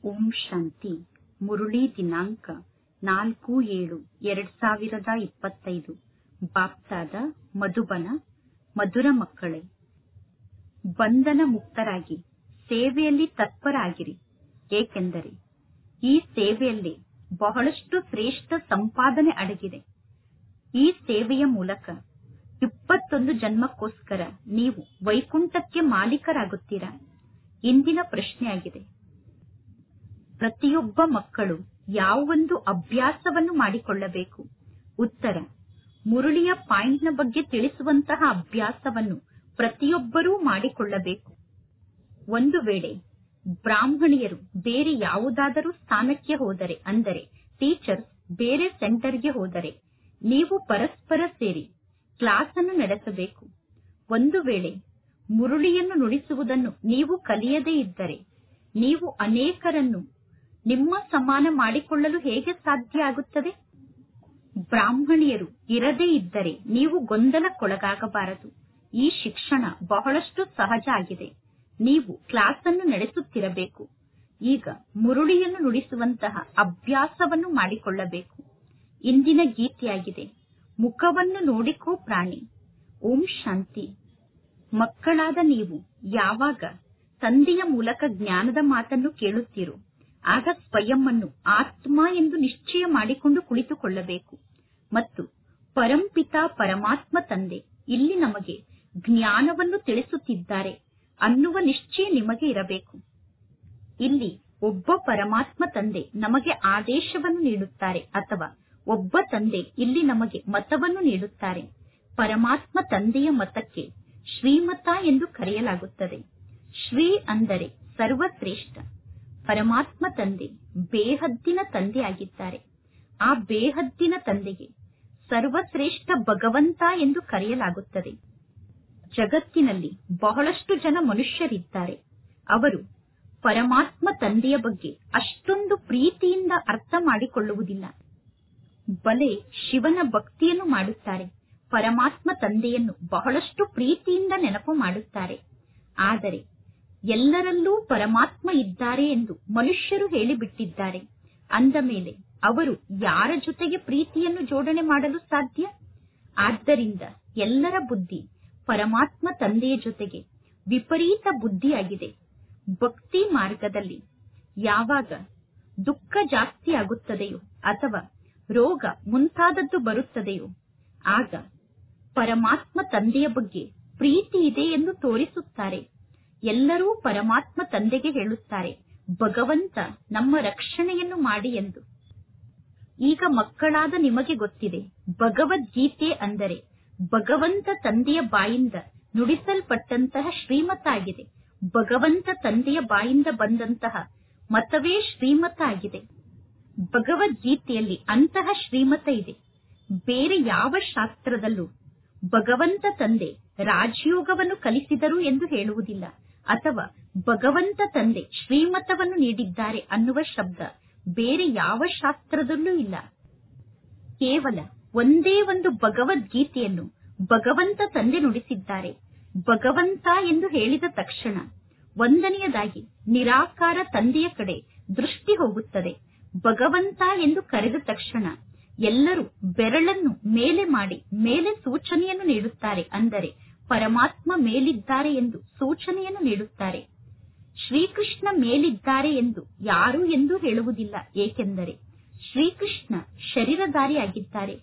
ಓಂ ಶಾಂತಿ ಮುರುಳಿ ದಿನಾಂಕ ನಾಲ್ಕು ಏಳು ಎರಡ್ ಸಾವಿರದ ಇಪ್ಪತ್ತೈದು ಬಾಪ್ತಾದ ಮಧುಬನ ಮಧುರ ಮಕ್ಕಳೇ ಬಂಧನ ಮುಕ್ತರಾಗಿ ಸೇವೆಯಲ್ಲಿ ತತ್ಪರಾಗಿರಿ ಏಕೆಂದರೆ ಈ ಸೇವೆಯಲ್ಲಿ ಬಹಳಷ್ಟು ಶ್ರೇಷ್ಠ ಸಂಪಾದನೆ ಅಡಗಿದೆ ಈ ಸೇವೆಯ ಮೂಲಕ ಇಪ್ಪತ್ತೊಂದು ಜನ್ಮಕ್ಕೋಸ್ಕರ ನೀವು ವೈಕುಂಠಕ್ಕೆ ಮಾಲೀಕರಾಗುತ್ತೀರಾ ಇಂದಿನ ಪ್ರಶ್ನೆಯಾಗಿದೆ ಪ್ರತಿಯೊಬ್ಬ ಮಕ್ಕಳು ಯಾವೊಂದು ಅಭ್ಯಾಸವನ್ನು ಮಾಡಿಕೊಳ್ಳಬೇಕು ಉತ್ತರ ಮುರುಳಿಯ ಪಾಯಿಂಟ್ನ ಬಗ್ಗೆ ತಿಳಿಸುವಂತಹ ಅಭ್ಯಾಸವನ್ನು ಪ್ರತಿಯೊಬ್ಬರೂ ಮಾಡಿಕೊಳ್ಳಬೇಕು ಒಂದು ವೇಳೆ ಬ್ರಾಹ್ಮಣಿಯರು ಬೇರೆ ಯಾವುದಾದರೂ ಸ್ಥಾನಕ್ಕೆ ಹೋದರೆ ಅಂದರೆ ಟೀಚರ್ಸ್ ಬೇರೆ ಸೆಂಟರ್ಗೆ ಹೋದರೆ ನೀವು ಪರಸ್ಪರ ಸೇರಿ ಕ್ಲಾಸ್ ಅನ್ನು ನಡೆಸಬೇಕು ಒಂದು ವೇಳೆ ಮುರುಳಿಯನ್ನು ನುಡಿಸುವುದನ್ನು ನೀವು ಕಲಿಯದೇ ಇದ್ದರೆ ನೀವು ಅನೇಕರನ್ನು ನಿಮ್ಮ ಸಮಾನ ಮಾಡಿಕೊಳ್ಳಲು ಹೇಗೆ ಸಾಧ್ಯ ಆಗುತ್ತದೆ ಬ್ರಾಹ್ಮಣಿಯರು ಇರದೇ ಇದ್ದರೆ ನೀವು ಗೊಂದಲಕ್ಕೊಳಗಾಗಬಾರದು ಈ ಶಿಕ್ಷಣ ಬಹಳಷ್ಟು ಸಹಜ ಆಗಿದೆ ನೀವು ಕ್ಲಾಸ್ ಅನ್ನು ನಡೆಸುತ್ತಿರಬೇಕು ಈಗ ಮುರುಳಿಯನ್ನು ನುಡಿಸುವಂತಹ ಅಭ್ಯಾಸವನ್ನು ಮಾಡಿಕೊಳ್ಳಬೇಕು ಇಂದಿನ ಗೀತೆಯಾಗಿದೆ ಮುಖವನ್ನು ನೋಡಿಕೋ ಪ್ರಾಣಿ ಓಂ ಶಾಂತಿ ಮಕ್ಕಳಾದ ನೀವು ಯಾವಾಗ ತಂದೆಯ ಮೂಲಕ ಜ್ಞಾನದ ಮಾತನ್ನು ಕೇಳುತ್ತೀರೋ ಆಗ ಸ್ವಯಂ ಅನ್ನು ಆತ್ಮ ಎಂದು ನಿಶ್ಚಯ ಮಾಡಿಕೊಂಡು ಕುಳಿತುಕೊಳ್ಳಬೇಕು ಮತ್ತು ಪರಂಪಿತ ಪರಮಾತ್ಮ ತಂದೆ ಇಲ್ಲಿ ನಮಗೆ ಜ್ಞಾನವನ್ನು ತಿಳಿಸುತ್ತಿದ್ದಾರೆ ಅನ್ನುವ ನಿಶ್ಚಯ ನಿಮಗೆ ಇರಬೇಕು ಇಲ್ಲಿ ಒಬ್ಬ ಪರಮಾತ್ಮ ತಂದೆ ನಮಗೆ ಆದೇಶವನ್ನು ನೀಡುತ್ತಾರೆ ಅಥವಾ ಒಬ್ಬ ತಂದೆ ಇಲ್ಲಿ ನಮಗೆ ಮತವನ್ನು ನೀಡುತ್ತಾರೆ ಪರಮಾತ್ಮ ತಂದೆಯ ಮತಕ್ಕೆ ಶ್ರೀಮತ ಎಂದು ಕರೆಯಲಾಗುತ್ತದೆ ಶ್ರೀ ಅಂದರೆ ಸರ್ವಶ್ರೇಷ್ಠ ಪರಮಾತ್ಮ ತಂದೆ ಬೇಹದ್ದಿನ ತಂದೆ ಆಗಿದ್ದಾರೆ ಆ ಬೇಹದ್ದಿನ ತಂದೆಗೆ ಸರ್ವಶ್ರೇಷ್ಠ ಭಗವಂತ ಎಂದು ಕರೆಯಲಾಗುತ್ತದೆ ಜಗತ್ತಿನಲ್ಲಿ ಬಹಳಷ್ಟು ಜನ ಮನುಷ್ಯರಿದ್ದಾರೆ ಅವರು ಪರಮಾತ್ಮ ತಂದೆಯ ಬಗ್ಗೆ ಅಷ್ಟೊಂದು ಪ್ರೀತಿಯಿಂದ ಅರ್ಥ ಮಾಡಿಕೊಳ್ಳುವುದಿಲ್ಲ ಬಲೆ ಶಿವನ ಭಕ್ತಿಯನ್ನು ಮಾಡುತ್ತಾರೆ ಪರಮಾತ್ಮ ತಂದೆಯನ್ನು ಬಹಳಷ್ಟು ಪ್ರೀತಿಯಿಂದ ನೆನಪು ಮಾಡುತ್ತಾರೆ ಆದರೆ ಎಲ್ಲರಲ್ಲೂ ಪರಮಾತ್ಮ ಇದ್ದಾರೆ ಎಂದು ಮನುಷ್ಯರು ಹೇಳಿಬಿಟ್ಟಿದ್ದಾರೆ ಅಂದ ಮೇಲೆ ಅವರು ಯಾರ ಜೊತೆಗೆ ಪ್ರೀತಿಯನ್ನು ಜೋಡಣೆ ಮಾಡಲು ಸಾಧ್ಯ ಆದ್ದರಿಂದ ಎಲ್ಲರ ಬುದ್ಧಿ ಪರಮಾತ್ಮ ತಂದೆಯ ಜೊತೆಗೆ ವಿಪರೀತ ಬುದ್ಧಿಯಾಗಿದೆ ಭಕ್ತಿ ಮಾರ್ಗದಲ್ಲಿ ಯಾವಾಗ ದುಃಖ ಜಾಸ್ತಿ ಆಗುತ್ತದೆಯೋ ಅಥವಾ ರೋಗ ಮುಂತಾದದ್ದು ಬರುತ್ತದೆಯೋ ಆಗ ಪರಮಾತ್ಮ ತಂದೆಯ ಬಗ್ಗೆ ಪ್ರೀತಿ ಇದೆ ಎಂದು ತೋರಿಸುತ್ತಾರೆ ಎಲ್ಲರೂ ಪರಮಾತ್ಮ ತಂದೆಗೆ ಹೇಳುತ್ತಾರೆ ಭಗವಂತ ನಮ್ಮ ರಕ್ಷಣೆಯನ್ನು ಮಾಡಿ ಎಂದು ಈಗ ಮಕ್ಕಳಾದ ನಿಮಗೆ ಗೊತ್ತಿದೆ ಭಗವದ್ಗೀತೆ ಅಂದರೆ ಭಗವಂತ ತಂದೆಯ ಬಾಯಿಂದ ನುಡಿಸಲ್ಪಟ್ಟಂತಹ ಶ್ರೀಮತ ಆಗಿದೆ ಭಗವಂತ ತಂದೆಯ ಬಾಯಿಂದ ಬಂದಂತಹ ಮತವೇ ಶ್ರೀಮತ ಆಗಿದೆ ಭಗವದ್ಗೀತೆಯಲ್ಲಿ ಅಂತಹ ಶ್ರೀಮತ ಇದೆ ಬೇರೆ ಯಾವ ಶಾಸ್ತ್ರದಲ್ಲೂ ಭಗವಂತ ತಂದೆ ರಾಜಯೋಗವನ್ನು ಕಲಿಸಿದರು ಎಂದು ಹೇಳುವುದಿಲ್ಲ ಅಥವಾ ಭಗವಂತ ತಂದೆ ಶ್ರೀಮತವನ್ನು ನೀಡಿದ್ದಾರೆ ಅನ್ನುವ ಶಬ್ದ ಬೇರೆ ಯಾವ ಶಾಸ್ತ್ರದಲ್ಲೂ ಇಲ್ಲ ಕೇವಲ ಒಂದೇ ಒಂದು ಭಗವದ್ಗೀತೆಯನ್ನು ಭಗವಂತ ತಂದೆ ನುಡಿಸಿದ್ದಾರೆ ಭಗವಂತ ಎಂದು ಹೇಳಿದ ತಕ್ಷಣ ಒಂದನೆಯದಾಗಿ ನಿರಾಕಾರ ತಂದೆಯ ಕಡೆ ದೃಷ್ಟಿ ಹೋಗುತ್ತದೆ ಭಗವಂತ ಎಂದು ಕರೆದ ತಕ್ಷಣ ಎಲ್ಲರೂ ಬೆರಳನ್ನು ಮೇಲೆ ಮಾಡಿ ಮೇಲೆ ಸೂಚನೆಯನ್ನು ನೀಡುತ್ತಾರೆ ಅಂದರೆ ಪರಮಾತ್ಮ ಮೇಲಿದ್ದಾರೆ ಎಂದು ಸೂಚನೆಯನ್ನು ನೀಡುತ್ತಾರೆ ಶ್ರೀಕೃಷ್ಣ ಮೇಲಿದ್ದಾರೆ ಎಂದು ಯಾರು ಎಂದು ಹೇಳುವುದಿಲ್ಲ ಏಕೆಂದರೆ ಶ್ರೀಕೃಷ್ಣ ಶರೀರಧಾರಿಯಾಗಿದ್ದಾರೆ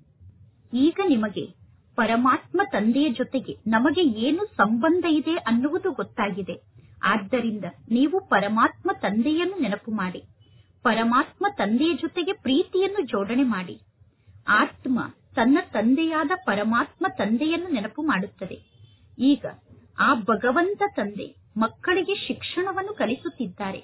ಈಗ ನಿಮಗೆ ಪರಮಾತ್ಮ ತಂದೆಯ ಜೊತೆಗೆ ನಮಗೆ ಏನು ಸಂಬಂಧ ಇದೆ ಅನ್ನುವುದು ಗೊತ್ತಾಗಿದೆ ಆದ್ದರಿಂದ ನೀವು ಪರಮಾತ್ಮ ತಂದೆಯನ್ನು ನೆನಪು ಮಾಡಿ ಪರಮಾತ್ಮ ತಂದೆಯ ಜೊತೆಗೆ ಪ್ರೀತಿಯನ್ನು ಜೋಡಣೆ ಮಾಡಿ ಆತ್ಮ ತನ್ನ ತಂದೆಯಾದ ಪರಮಾತ್ಮ ತಂದೆಯನ್ನು ನೆನಪು ಮಾಡುತ್ತದೆ ಈಗ ಆ ಭಗವಂತ ತಂದೆ ಮಕ್ಕಳಿಗೆ ಶಿಕ್ಷಣವನ್ನು ಕಲಿಸುತ್ತಿದ್ದಾರೆ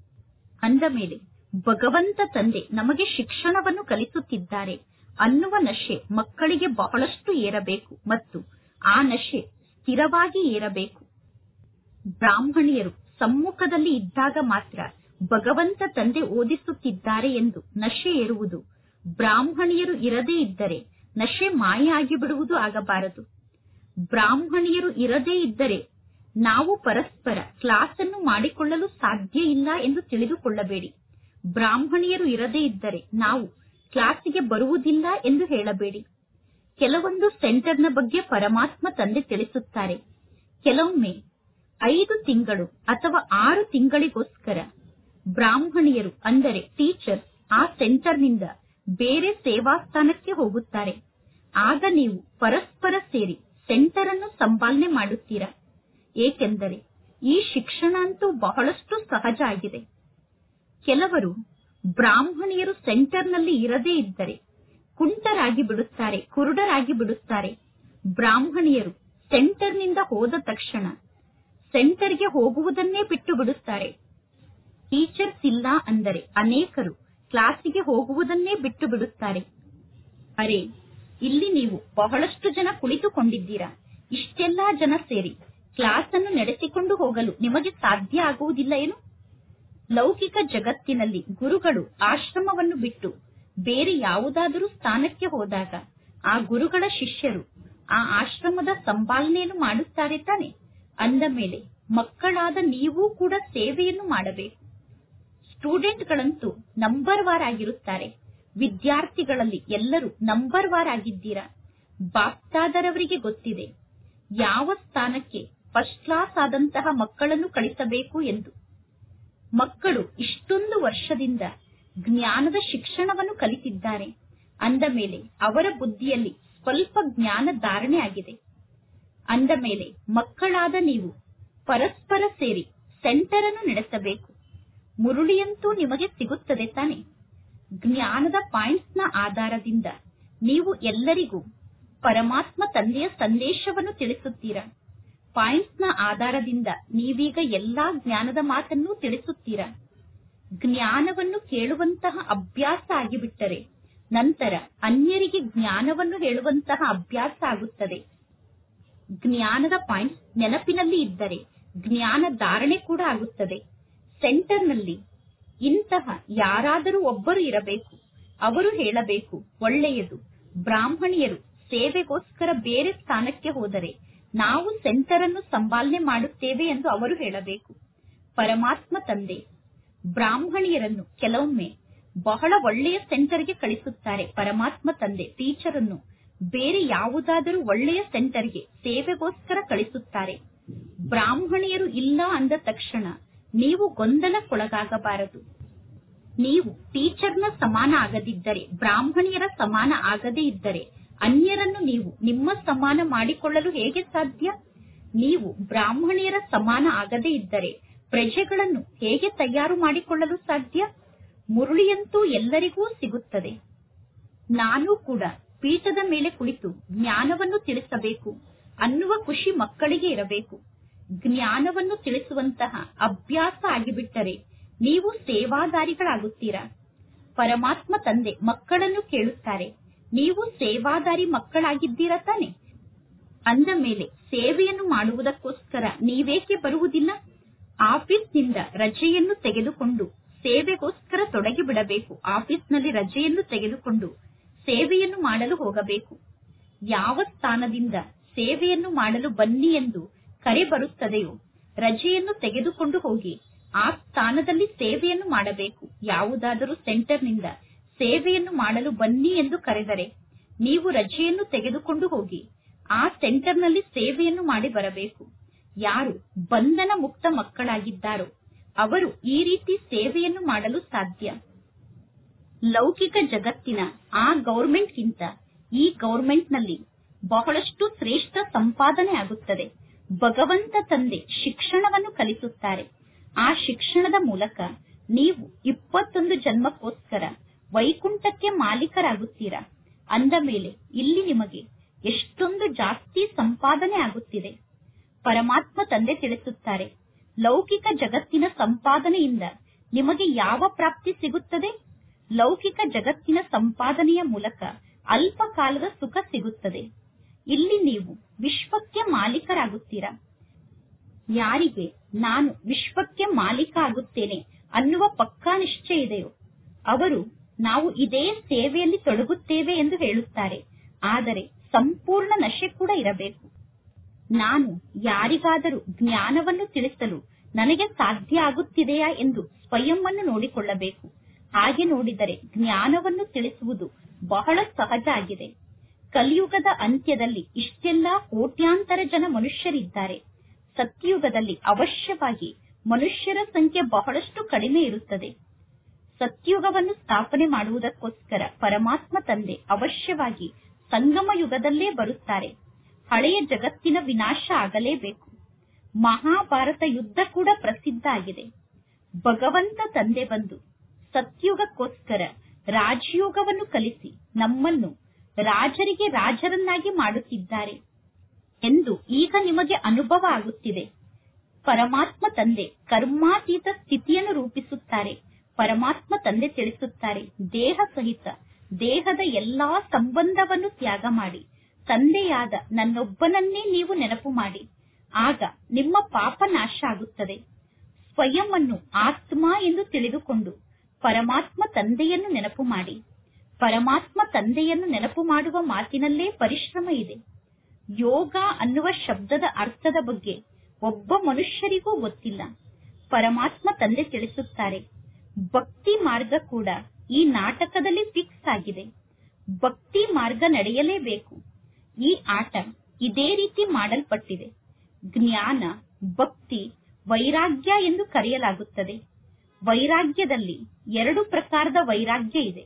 ಅಂದ ಮೇಲೆ ಭಗವಂತ ತಂದೆ ನಮಗೆ ಶಿಕ್ಷಣವನ್ನು ಕಲಿಸುತ್ತಿದ್ದಾರೆ ಅನ್ನುವ ನಶೆ ಮಕ್ಕಳಿಗೆ ಬಹಳಷ್ಟು ಏರಬೇಕು ಮತ್ತು ಆ ನಶೆ ಸ್ಥಿರವಾಗಿ ಏರಬೇಕು ಬ್ರಾಹ್ಮಣಿಯರು ಸಮ್ಮುಖದಲ್ಲಿ ಇದ್ದಾಗ ಮಾತ್ರ ಭಗವಂತ ತಂದೆ ಓದಿಸುತ್ತಿದ್ದಾರೆ ಎಂದು ನಶೆ ಏರುವುದು ಬ್ರಾಹ್ಮಣಿಯರು ಇರದೇ ಇದ್ದರೆ ನಶೆ ಮಾಯ ಆಗಿಬಿಡುವುದು ಆಗಬಾರದು ಬ್ರಾಹ್ಮಣಿಯರು ಇರದೇ ಇದ್ದರೆ ನಾವು ಪರಸ್ಪರ ಕ್ಲಾಸ್ ಅನ್ನು ಮಾಡಿಕೊಳ್ಳಲು ಸಾಧ್ಯ ಇಲ್ಲ ಎಂದು ತಿಳಿದುಕೊಳ್ಳಬೇಡಿ ಬ್ರಾಹ್ಮಣಿಯರು ಇರದೇ ಇದ್ದರೆ ನಾವು ಕ್ಲಾಸಿಗೆ ಬರುವುದಿಲ್ಲ ಎಂದು ಹೇಳಬೇಡಿ ಕೆಲವೊಂದು ಸೆಂಟರ್ನ ಬಗ್ಗೆ ಪರಮಾತ್ಮ ತಂದೆ ತಿಳಿಸುತ್ತಾರೆ ಕೆಲವೊಮ್ಮೆ ಐದು ತಿಂಗಳು ಅಥವಾ ಆರು ತಿಂಗಳಿಗೋಸ್ಕರ ಬ್ರಾಹ್ಮಣಿಯರು ಅಂದರೆ ಟೀಚರ್ ಆ ಸೆಂಟರ್ನಿಂದ ಬೇರೆ ಸೇವಾ ಸ್ಥಾನಕ್ಕೆ ಹೋಗುತ್ತಾರೆ ಆಗ ನೀವು ಪರಸ್ಪರ ಸೇರಿ ಸೆಂಟರ್ ಅನ್ನು ಸಂಪಾಲನೆ ಮಾಡುತ್ತೀರಾ ಏಕೆಂದರೆ ಈ ಶಿಕ್ಷಣ ಅಂತೂ ಬಹಳಷ್ಟು ಸಹಜ ಆಗಿದೆ ಕೆಲವರು ಬ್ರಾಹ್ಮಣಿಯರು ಸೆಂಟರ್ನಲ್ಲಿ ಇರದೇ ಇದ್ದರೆ ಕುಂಟರಾಗಿ ಬಿಡುತ್ತಾರೆ ಕುರುಡರಾಗಿ ಬಿಡುತ್ತಾರೆ ಬ್ರಾಹ್ಮಣಿಯರು ಸೆಂಟರ್ನಿಂದ ಹೋದ ತಕ್ಷಣ ಸೆಂಟರ್ಗೆ ಹೋಗುವುದನ್ನೇ ಬಿಟ್ಟು ಬಿಡುತ್ತಾರೆ ಟೀಚರ್ಸ್ ಇಲ್ಲ ಅಂದರೆ ಅನೇಕರು ಕ್ಲಾಸಿಗೆ ಹೋಗುವುದನ್ನೇ ಬಿಟ್ಟು ಬಿಡುತ್ತಾರೆ ಅರೆ ಇಲ್ಲಿ ನೀವು ಬಹಳಷ್ಟು ಜನ ಕುಳಿತುಕೊಂಡಿದ್ದೀರಾ ಇಷ್ಟೆಲ್ಲಾ ಜನ ಸೇರಿ ಕ್ಲಾಸ್ ಅನ್ನು ನಡೆಸಿಕೊಂಡು ಹೋಗಲು ನಿಮಗೆ ಸಾಧ್ಯ ಆಗುವುದಿಲ್ಲ ಏನು ಲೌಕಿಕ ಜಗತ್ತಿನಲ್ಲಿ ಗುರುಗಳು ಆಶ್ರಮವನ್ನು ಬಿಟ್ಟು ಬೇರೆ ಯಾವುದಾದರೂ ಸ್ಥಾನಕ್ಕೆ ಹೋದಾಗ ಆ ಗುರುಗಳ ಶಿಷ್ಯರು ಆ ಆಶ್ರಮದ ಸಂಪಾಲನೆಯನ್ನು ಮಾಡುತ್ತಾರೆ ತಾನೆ ಅಂದ ಮೇಲೆ ಮಕ್ಕಳಾದ ನೀವೂ ಕೂಡ ಸೇವೆಯನ್ನು ಮಾಡಬೇಕು ಸ್ಟೂಡೆಂಟ್ಗಳಂತೂ ನಂಬರ್ ವಾರ್ ಆಗಿರುತ್ತಾರೆ ವಿದ್ಯಾರ್ಥಿಗಳಲ್ಲಿ ಎಲ್ಲರೂ ನಂಬರ್ ವಾರ್ ಆಗಿದ್ದೀರಾ ಬಾಪ್ತಾದರವರಿಗೆ ಗೊತ್ತಿದೆ ಯಾವ ಸ್ಥಾನಕ್ಕೆ ಫಸ್ಟ್ ಕ್ಲಾಸ್ ಆದಂತಹ ಮಕ್ಕಳನ್ನು ಕಳಿಸಬೇಕು ಎಂದು ಮಕ್ಕಳು ಇಷ್ಟೊಂದು ವರ್ಷದಿಂದ ಜ್ಞಾನದ ಶಿಕ್ಷಣವನ್ನು ಕಲಿತಿದ್ದಾರೆ ಅಂದ ಮೇಲೆ ಅವರ ಬುದ್ಧಿಯಲ್ಲಿ ಸ್ವಲ್ಪ ಜ್ಞಾನ ಧಾರಣೆ ಆಗಿದೆ ಅಂದ ಮೇಲೆ ಮಕ್ಕಳಾದ ನೀವು ಪರಸ್ಪರ ಸೇರಿ ಸೆಂಟರ್ ಅನ್ನು ನಡೆಸಬೇಕು ಮುರುಳಿಯಂತೂ ನಿಮಗೆ ಸಿಗುತ್ತದೆ ತಾನೆ ಜ್ಞಾನದ ಪಾಯಿಂಟ್ಸ್ ನ ಆಧಾರದಿಂದ ನೀವು ಎಲ್ಲರಿಗೂ ಪರಮಾತ್ಮ ತಂದೆಯ ಸಂದೇಶವನ್ನು ತಿಳಿಸುತ್ತೀರಾ ಪಾಯಿಂಟ್ಸ್ ನ ಆಧಾರದಿಂದ ನೀವೀಗ ಎಲ್ಲಾ ಜ್ಞಾನದ ಮಾತನ್ನು ತಿಳಿಸುತ್ತೀರಾ ಜ್ಞಾನವನ್ನು ಕೇಳುವಂತಹ ಅಭ್ಯಾಸ ಆಗಿಬಿಟ್ಟರೆ ನಂತರ ಅನ್ಯರಿಗೆ ಜ್ಞಾನವನ್ನು ಹೇಳುವಂತಹ ಅಭ್ಯಾಸ ಆಗುತ್ತದೆ ಜ್ಞಾನದ ಪಾಯಿಂಟ್ಸ್ ನೆನಪಿನಲ್ಲಿ ಇದ್ದರೆ ಜ್ಞಾನ ಧಾರಣೆ ಕೂಡ ಆಗುತ್ತದೆ ಸೆಂಟರ್ನಲ್ಲಿ ಇಂತಹ ಯಾರಾದರೂ ಒಬ್ಬರು ಇರಬೇಕು ಅವರು ಹೇಳಬೇಕು ಒಳ್ಳೆಯದು ಬ್ರಾಹ್ಮಣಿಯರು ಸೇವೆಗೋಸ್ಕರ ಬೇರೆ ಸ್ಥಾನಕ್ಕೆ ಹೋದರೆ ನಾವು ಸೆಂಟರ್ ಅನ್ನು ಸಂಪಾಲನೆ ಮಾಡುತ್ತೇವೆ ಎಂದು ಅವರು ಹೇಳಬೇಕು ಪರಮಾತ್ಮ ತಂದೆ ಬ್ರಾಹ್ಮಣಿಯರನ್ನು ಕೆಲವೊಮ್ಮೆ ಬಹಳ ಒಳ್ಳೆಯ ಸೆಂಟರ್ಗೆ ಕಳಿಸುತ್ತಾರೆ ಪರಮಾತ್ಮ ತಂದೆ ಟೀಚರ್ ಅನ್ನು ಬೇರೆ ಯಾವುದಾದರೂ ಒಳ್ಳೆಯ ಸೆಂಟರ್ಗೆ ಸೇವೆಗೋಸ್ಕರ ಕಳಿಸುತ್ತಾರೆ ಬ್ರಾಹ್ಮಣಿಯರು ಇಲ್ಲ ಅಂದ ತಕ್ಷಣ ನೀವು ಗೊಂದಲಕ್ಕೊಳಗಾಗಬಾರದು ನೀವು ಟೀಚರ್ನ ಸಮಾನ ಆಗದಿದ್ದರೆ ಬ್ರಾಹ್ಮಣಿಯರ ಸಮಾನ ಆಗದೇ ಇದ್ದರೆ ಅನ್ಯರನ್ನು ನೀವು ನಿಮ್ಮ ಸಮಾನ ಮಾಡಿಕೊಳ್ಳಲು ಹೇಗೆ ಸಾಧ್ಯ ನೀವು ಬ್ರಾಹ್ಮಣಿಯರ ಸಮಾನ ಆಗದೇ ಇದ್ದರೆ ಪ್ರಜೆಗಳನ್ನು ಹೇಗೆ ತಯಾರು ಮಾಡಿಕೊಳ್ಳಲು ಸಾಧ್ಯ ಮುರುಳಿಯಂತೂ ಎಲ್ಲರಿಗೂ ಸಿಗುತ್ತದೆ ನಾನು ಕೂಡ ಪೀಠದ ಮೇಲೆ ಕುಳಿತು ಜ್ಞಾನವನ್ನು ತಿಳಿಸಬೇಕು ಅನ್ನುವ ಖುಷಿ ಮಕ್ಕಳಿಗೆ ಇರಬೇಕು ಜ್ಞಾನವನ್ನು ತಿಳಿಸುವಂತಹ ಅಭ್ಯಾಸ ಆಗಿಬಿಟ್ಟರೆ ನೀವು ಸೇವಾದಾರಿಗಳಾಗುತ್ತೀರಾ ಪರಮಾತ್ಮ ತಂದೆ ಮಕ್ಕಳನ್ನು ಕೇಳುತ್ತಾರೆ ನೀವು ಸೇವಾದಾರಿ ಮಕ್ಕಳಾಗಿದ್ದೀರಾ ತಾನೆ ಅಂದ ಮೇಲೆ ಸೇವೆಯನ್ನು ಮಾಡುವುದಕ್ಕೋಸ್ಕರ ನೀವೇಕೆ ಬರುವುದಿಲ್ಲ ಆಫೀಸ್ನಿಂದ ರಜೆಯನ್ನು ತೆಗೆದುಕೊಂಡು ಸೇವೆಗೋಸ್ಕರ ತೊಡಗಿ ಬಿಡಬೇಕು ಆಫೀಸ್ನಲ್ಲಿ ರಜೆಯನ್ನು ತೆಗೆದುಕೊಂಡು ಸೇವೆಯನ್ನು ಮಾಡಲು ಹೋಗಬೇಕು ಯಾವ ಸ್ಥಾನದಿಂದ ಸೇವೆಯನ್ನು ಮಾಡಲು ಬನ್ನಿ ಎಂದು ಕರೆ ಬರುತ್ತದೆಯೋ ರಜೆಯನ್ನು ತೆಗೆದುಕೊಂಡು ಹೋಗಿ ಆ ಸ್ಥಾನದಲ್ಲಿ ಸೇವೆಯನ್ನು ಮಾಡಬೇಕು ಯಾವುದಾದರೂ ಸೆಂಟರ್ನಿಂದ ಸೇವೆಯನ್ನು ಮಾಡಲು ಬನ್ನಿ ಎಂದು ಕರೆದರೆ ನೀವು ರಜೆಯನ್ನು ತೆಗೆದುಕೊಂಡು ಹೋಗಿ ಆ ಸೆಂಟರ್ನಲ್ಲಿ ಸೇವೆಯನ್ನು ಮಾಡಿ ಬರಬೇಕು ಯಾರು ಬಂಧನ ಮುಕ್ತ ಮಕ್ಕಳಾಗಿದ್ದಾರೋ ಅವರು ಈ ರೀತಿ ಸೇವೆಯನ್ನು ಮಾಡಲು ಸಾಧ್ಯ ಲೌಕಿಕ ಜಗತ್ತಿನ ಆ ಗೌರ್ಮೆಂಟ್ಗಿಂತ ಈ ಗೌರ್ಮೆಂಟ್ನಲ್ಲಿ ಬಹಳಷ್ಟು ಶ್ರೇಷ್ಠ ಸಂಪಾದನೆ ಆಗುತ್ತದೆ ಭಗವಂತ ತಂದೆ ಶಿಕ್ಷಣವನ್ನು ಕಲಿಸುತ್ತಾರೆ ಆ ಶಿಕ್ಷಣದ ಮೂಲಕ ನೀವು ಇಪ್ಪತ್ತೊಂದು ಜನ್ಮಕ್ಕೋಸ್ಕರ ವೈಕುಂಠಕ್ಕೆ ಮಾಲೀಕರಾಗುತ್ತೀರಾ ಅಂದ ಮೇಲೆ ಇಲ್ಲಿ ನಿಮಗೆ ಎಷ್ಟೊಂದು ಜಾಸ್ತಿ ಸಂಪಾದನೆ ಆಗುತ್ತಿದೆ ಪರಮಾತ್ಮ ತಂದೆ ತಿಳಿಸುತ್ತಾರೆ ಲೌಕಿಕ ಜಗತ್ತಿನ ಸಂಪಾದನೆಯಿಂದ ನಿಮಗೆ ಯಾವ ಪ್ರಾಪ್ತಿ ಸಿಗುತ್ತದೆ ಲೌಕಿಕ ಜಗತ್ತಿನ ಸಂಪಾದನೆಯ ಮೂಲಕ ಅಲ್ಪ ಕಾಲದ ಸುಖ ಸಿಗುತ್ತದೆ ಇಲ್ಲಿ ನೀವು ವಿಶ್ವಕ್ಕೆ ಮಾಲೀಕರಾಗುತ್ತೀರಾ ಯಾರಿಗೆ ನಾನು ವಿಶ್ವಕ್ಕೆ ಮಾಲೀಕ ಆಗುತ್ತೇನೆ ಅನ್ನುವ ಪಕ್ಕಾ ನಿಶ್ಚಯ ಇದೆಯೋ ಅವರು ನಾವು ಇದೇ ಸೇವೆಯಲ್ಲಿ ತೊಡಗುತ್ತೇವೆ ಎಂದು ಹೇಳುತ್ತಾರೆ ಆದರೆ ಸಂಪೂರ್ಣ ನಶೆ ಕೂಡ ಇರಬೇಕು ನಾನು ಯಾರಿಗಾದರೂ ಜ್ಞಾನವನ್ನು ತಿಳಿಸಲು ನನಗೆ ಸಾಧ್ಯ ಆಗುತ್ತಿದೆಯಾ ಎಂದು ಸ್ವಯಂ ಅನ್ನು ನೋಡಿಕೊಳ್ಳಬೇಕು ಹಾಗೆ ನೋಡಿದರೆ ಜ್ಞಾನವನ್ನು ತಿಳಿಸುವುದು ಬಹಳ ಸಹಜ ಆಗಿದೆ ಕಲಿಯುಗದ ಅಂತ್ಯದಲ್ಲಿ ಇಷ್ಟೆಲ್ಲಾ ಕೋಟ್ಯಾಂತರ ಜನ ಮನುಷ್ಯರಿದ್ದಾರೆ ಸತ್ಯಯುಗದಲ್ಲಿ ಅವಶ್ಯವಾಗಿ ಮನುಷ್ಯರ ಸಂಖ್ಯೆ ಬಹಳಷ್ಟು ಕಡಿಮೆ ಇರುತ್ತದೆ ಸತ್ಯುಗವನ್ನು ಸ್ಥಾಪನೆ ಮಾಡುವುದಕ್ಕೋಸ್ಕರ ಪರಮಾತ್ಮ ತಂದೆ ಅವಶ್ಯವಾಗಿ ಸಂಗಮ ಯುಗದಲ್ಲೇ ಬರುತ್ತಾರೆ ಹಳೆಯ ಜಗತ್ತಿನ ವಿನಾಶ ಆಗಲೇಬೇಕು ಮಹಾಭಾರತ ಯುದ್ಧ ಕೂಡ ಪ್ರಸಿದ್ಧ ಆಗಿದೆ ಭಗವಂತ ತಂದೆ ಬಂದು ಸತ್ಯುಗಕ್ಕೋಸ್ಕರ ರಾಜಯೋಗವನ್ನು ಕಲಿಸಿ ನಮ್ಮನ್ನು ರಾಜರಿಗೆ ರಾಜರನ್ನಾಗಿ ಮಾಡುತ್ತಿದ್ದಾರೆ ಎಂದು ಈಗ ನಿಮಗೆ ಅನುಭವ ಆಗುತ್ತಿದೆ ಪರಮಾತ್ಮ ತಂದೆ ಕರ್ಮಾತೀತ ಸ್ಥಿತಿಯನ್ನು ರೂಪಿಸುತ್ತಾರೆ ಪರಮಾತ್ಮ ತಂದೆ ತಿಳಿಸುತ್ತಾರೆ ದೇಹ ಸಹಿತ ದೇಹದ ಎಲ್ಲಾ ಸಂಬಂಧವನ್ನು ತ್ಯಾಗ ಮಾಡಿ ತಂದೆಯಾದ ನನ್ನೊಬ್ಬನನ್ನೇ ನೀವು ನೆನಪು ಮಾಡಿ ಆಗ ನಿಮ್ಮ ಪಾಪ ನಾಶ ಆಗುತ್ತದೆ ಸ್ವಯಂ ಅನ್ನು ಆತ್ಮ ಎಂದು ತಿಳಿದುಕೊಂಡು ಪರಮಾತ್ಮ ತಂದೆಯನ್ನು ನೆನಪು ಮಾಡಿ ಪರಮಾತ್ಮ ತಂದೆಯನ್ನು ನೆನಪು ಮಾಡುವ ಮಾತಿನಲ್ಲೇ ಪರಿಶ್ರಮ ಇದೆ ಯೋಗ ಅನ್ನುವ ಶಬ್ದದ ಅರ್ಥದ ಬಗ್ಗೆ ಒಬ್ಬ ಮನುಷ್ಯರಿಗೂ ಗೊತ್ತಿಲ್ಲ ಪರಮಾತ್ಮ ತಂದೆ ತಿಳಿಸುತ್ತಾರೆ ಭಕ್ತಿ ಮಾರ್ಗ ಕೂಡ ಈ ನಾಟಕದಲ್ಲಿ ಫಿಕ್ಸ್ ಆಗಿದೆ ಭಕ್ತಿ ಮಾರ್ಗ ನಡೆಯಲೇಬೇಕು ಈ ಆಟ ಇದೇ ರೀತಿ ಮಾಡಲ್ಪಟ್ಟಿದೆ ಜ್ಞಾನ ಭಕ್ತಿ ವೈರಾಗ್ಯ ಎಂದು ಕರೆಯಲಾಗುತ್ತದೆ ವೈರಾಗ್ಯದಲ್ಲಿ ಎರಡು ಪ್ರಕಾರದ ವೈರಾಗ್ಯ ಇದೆ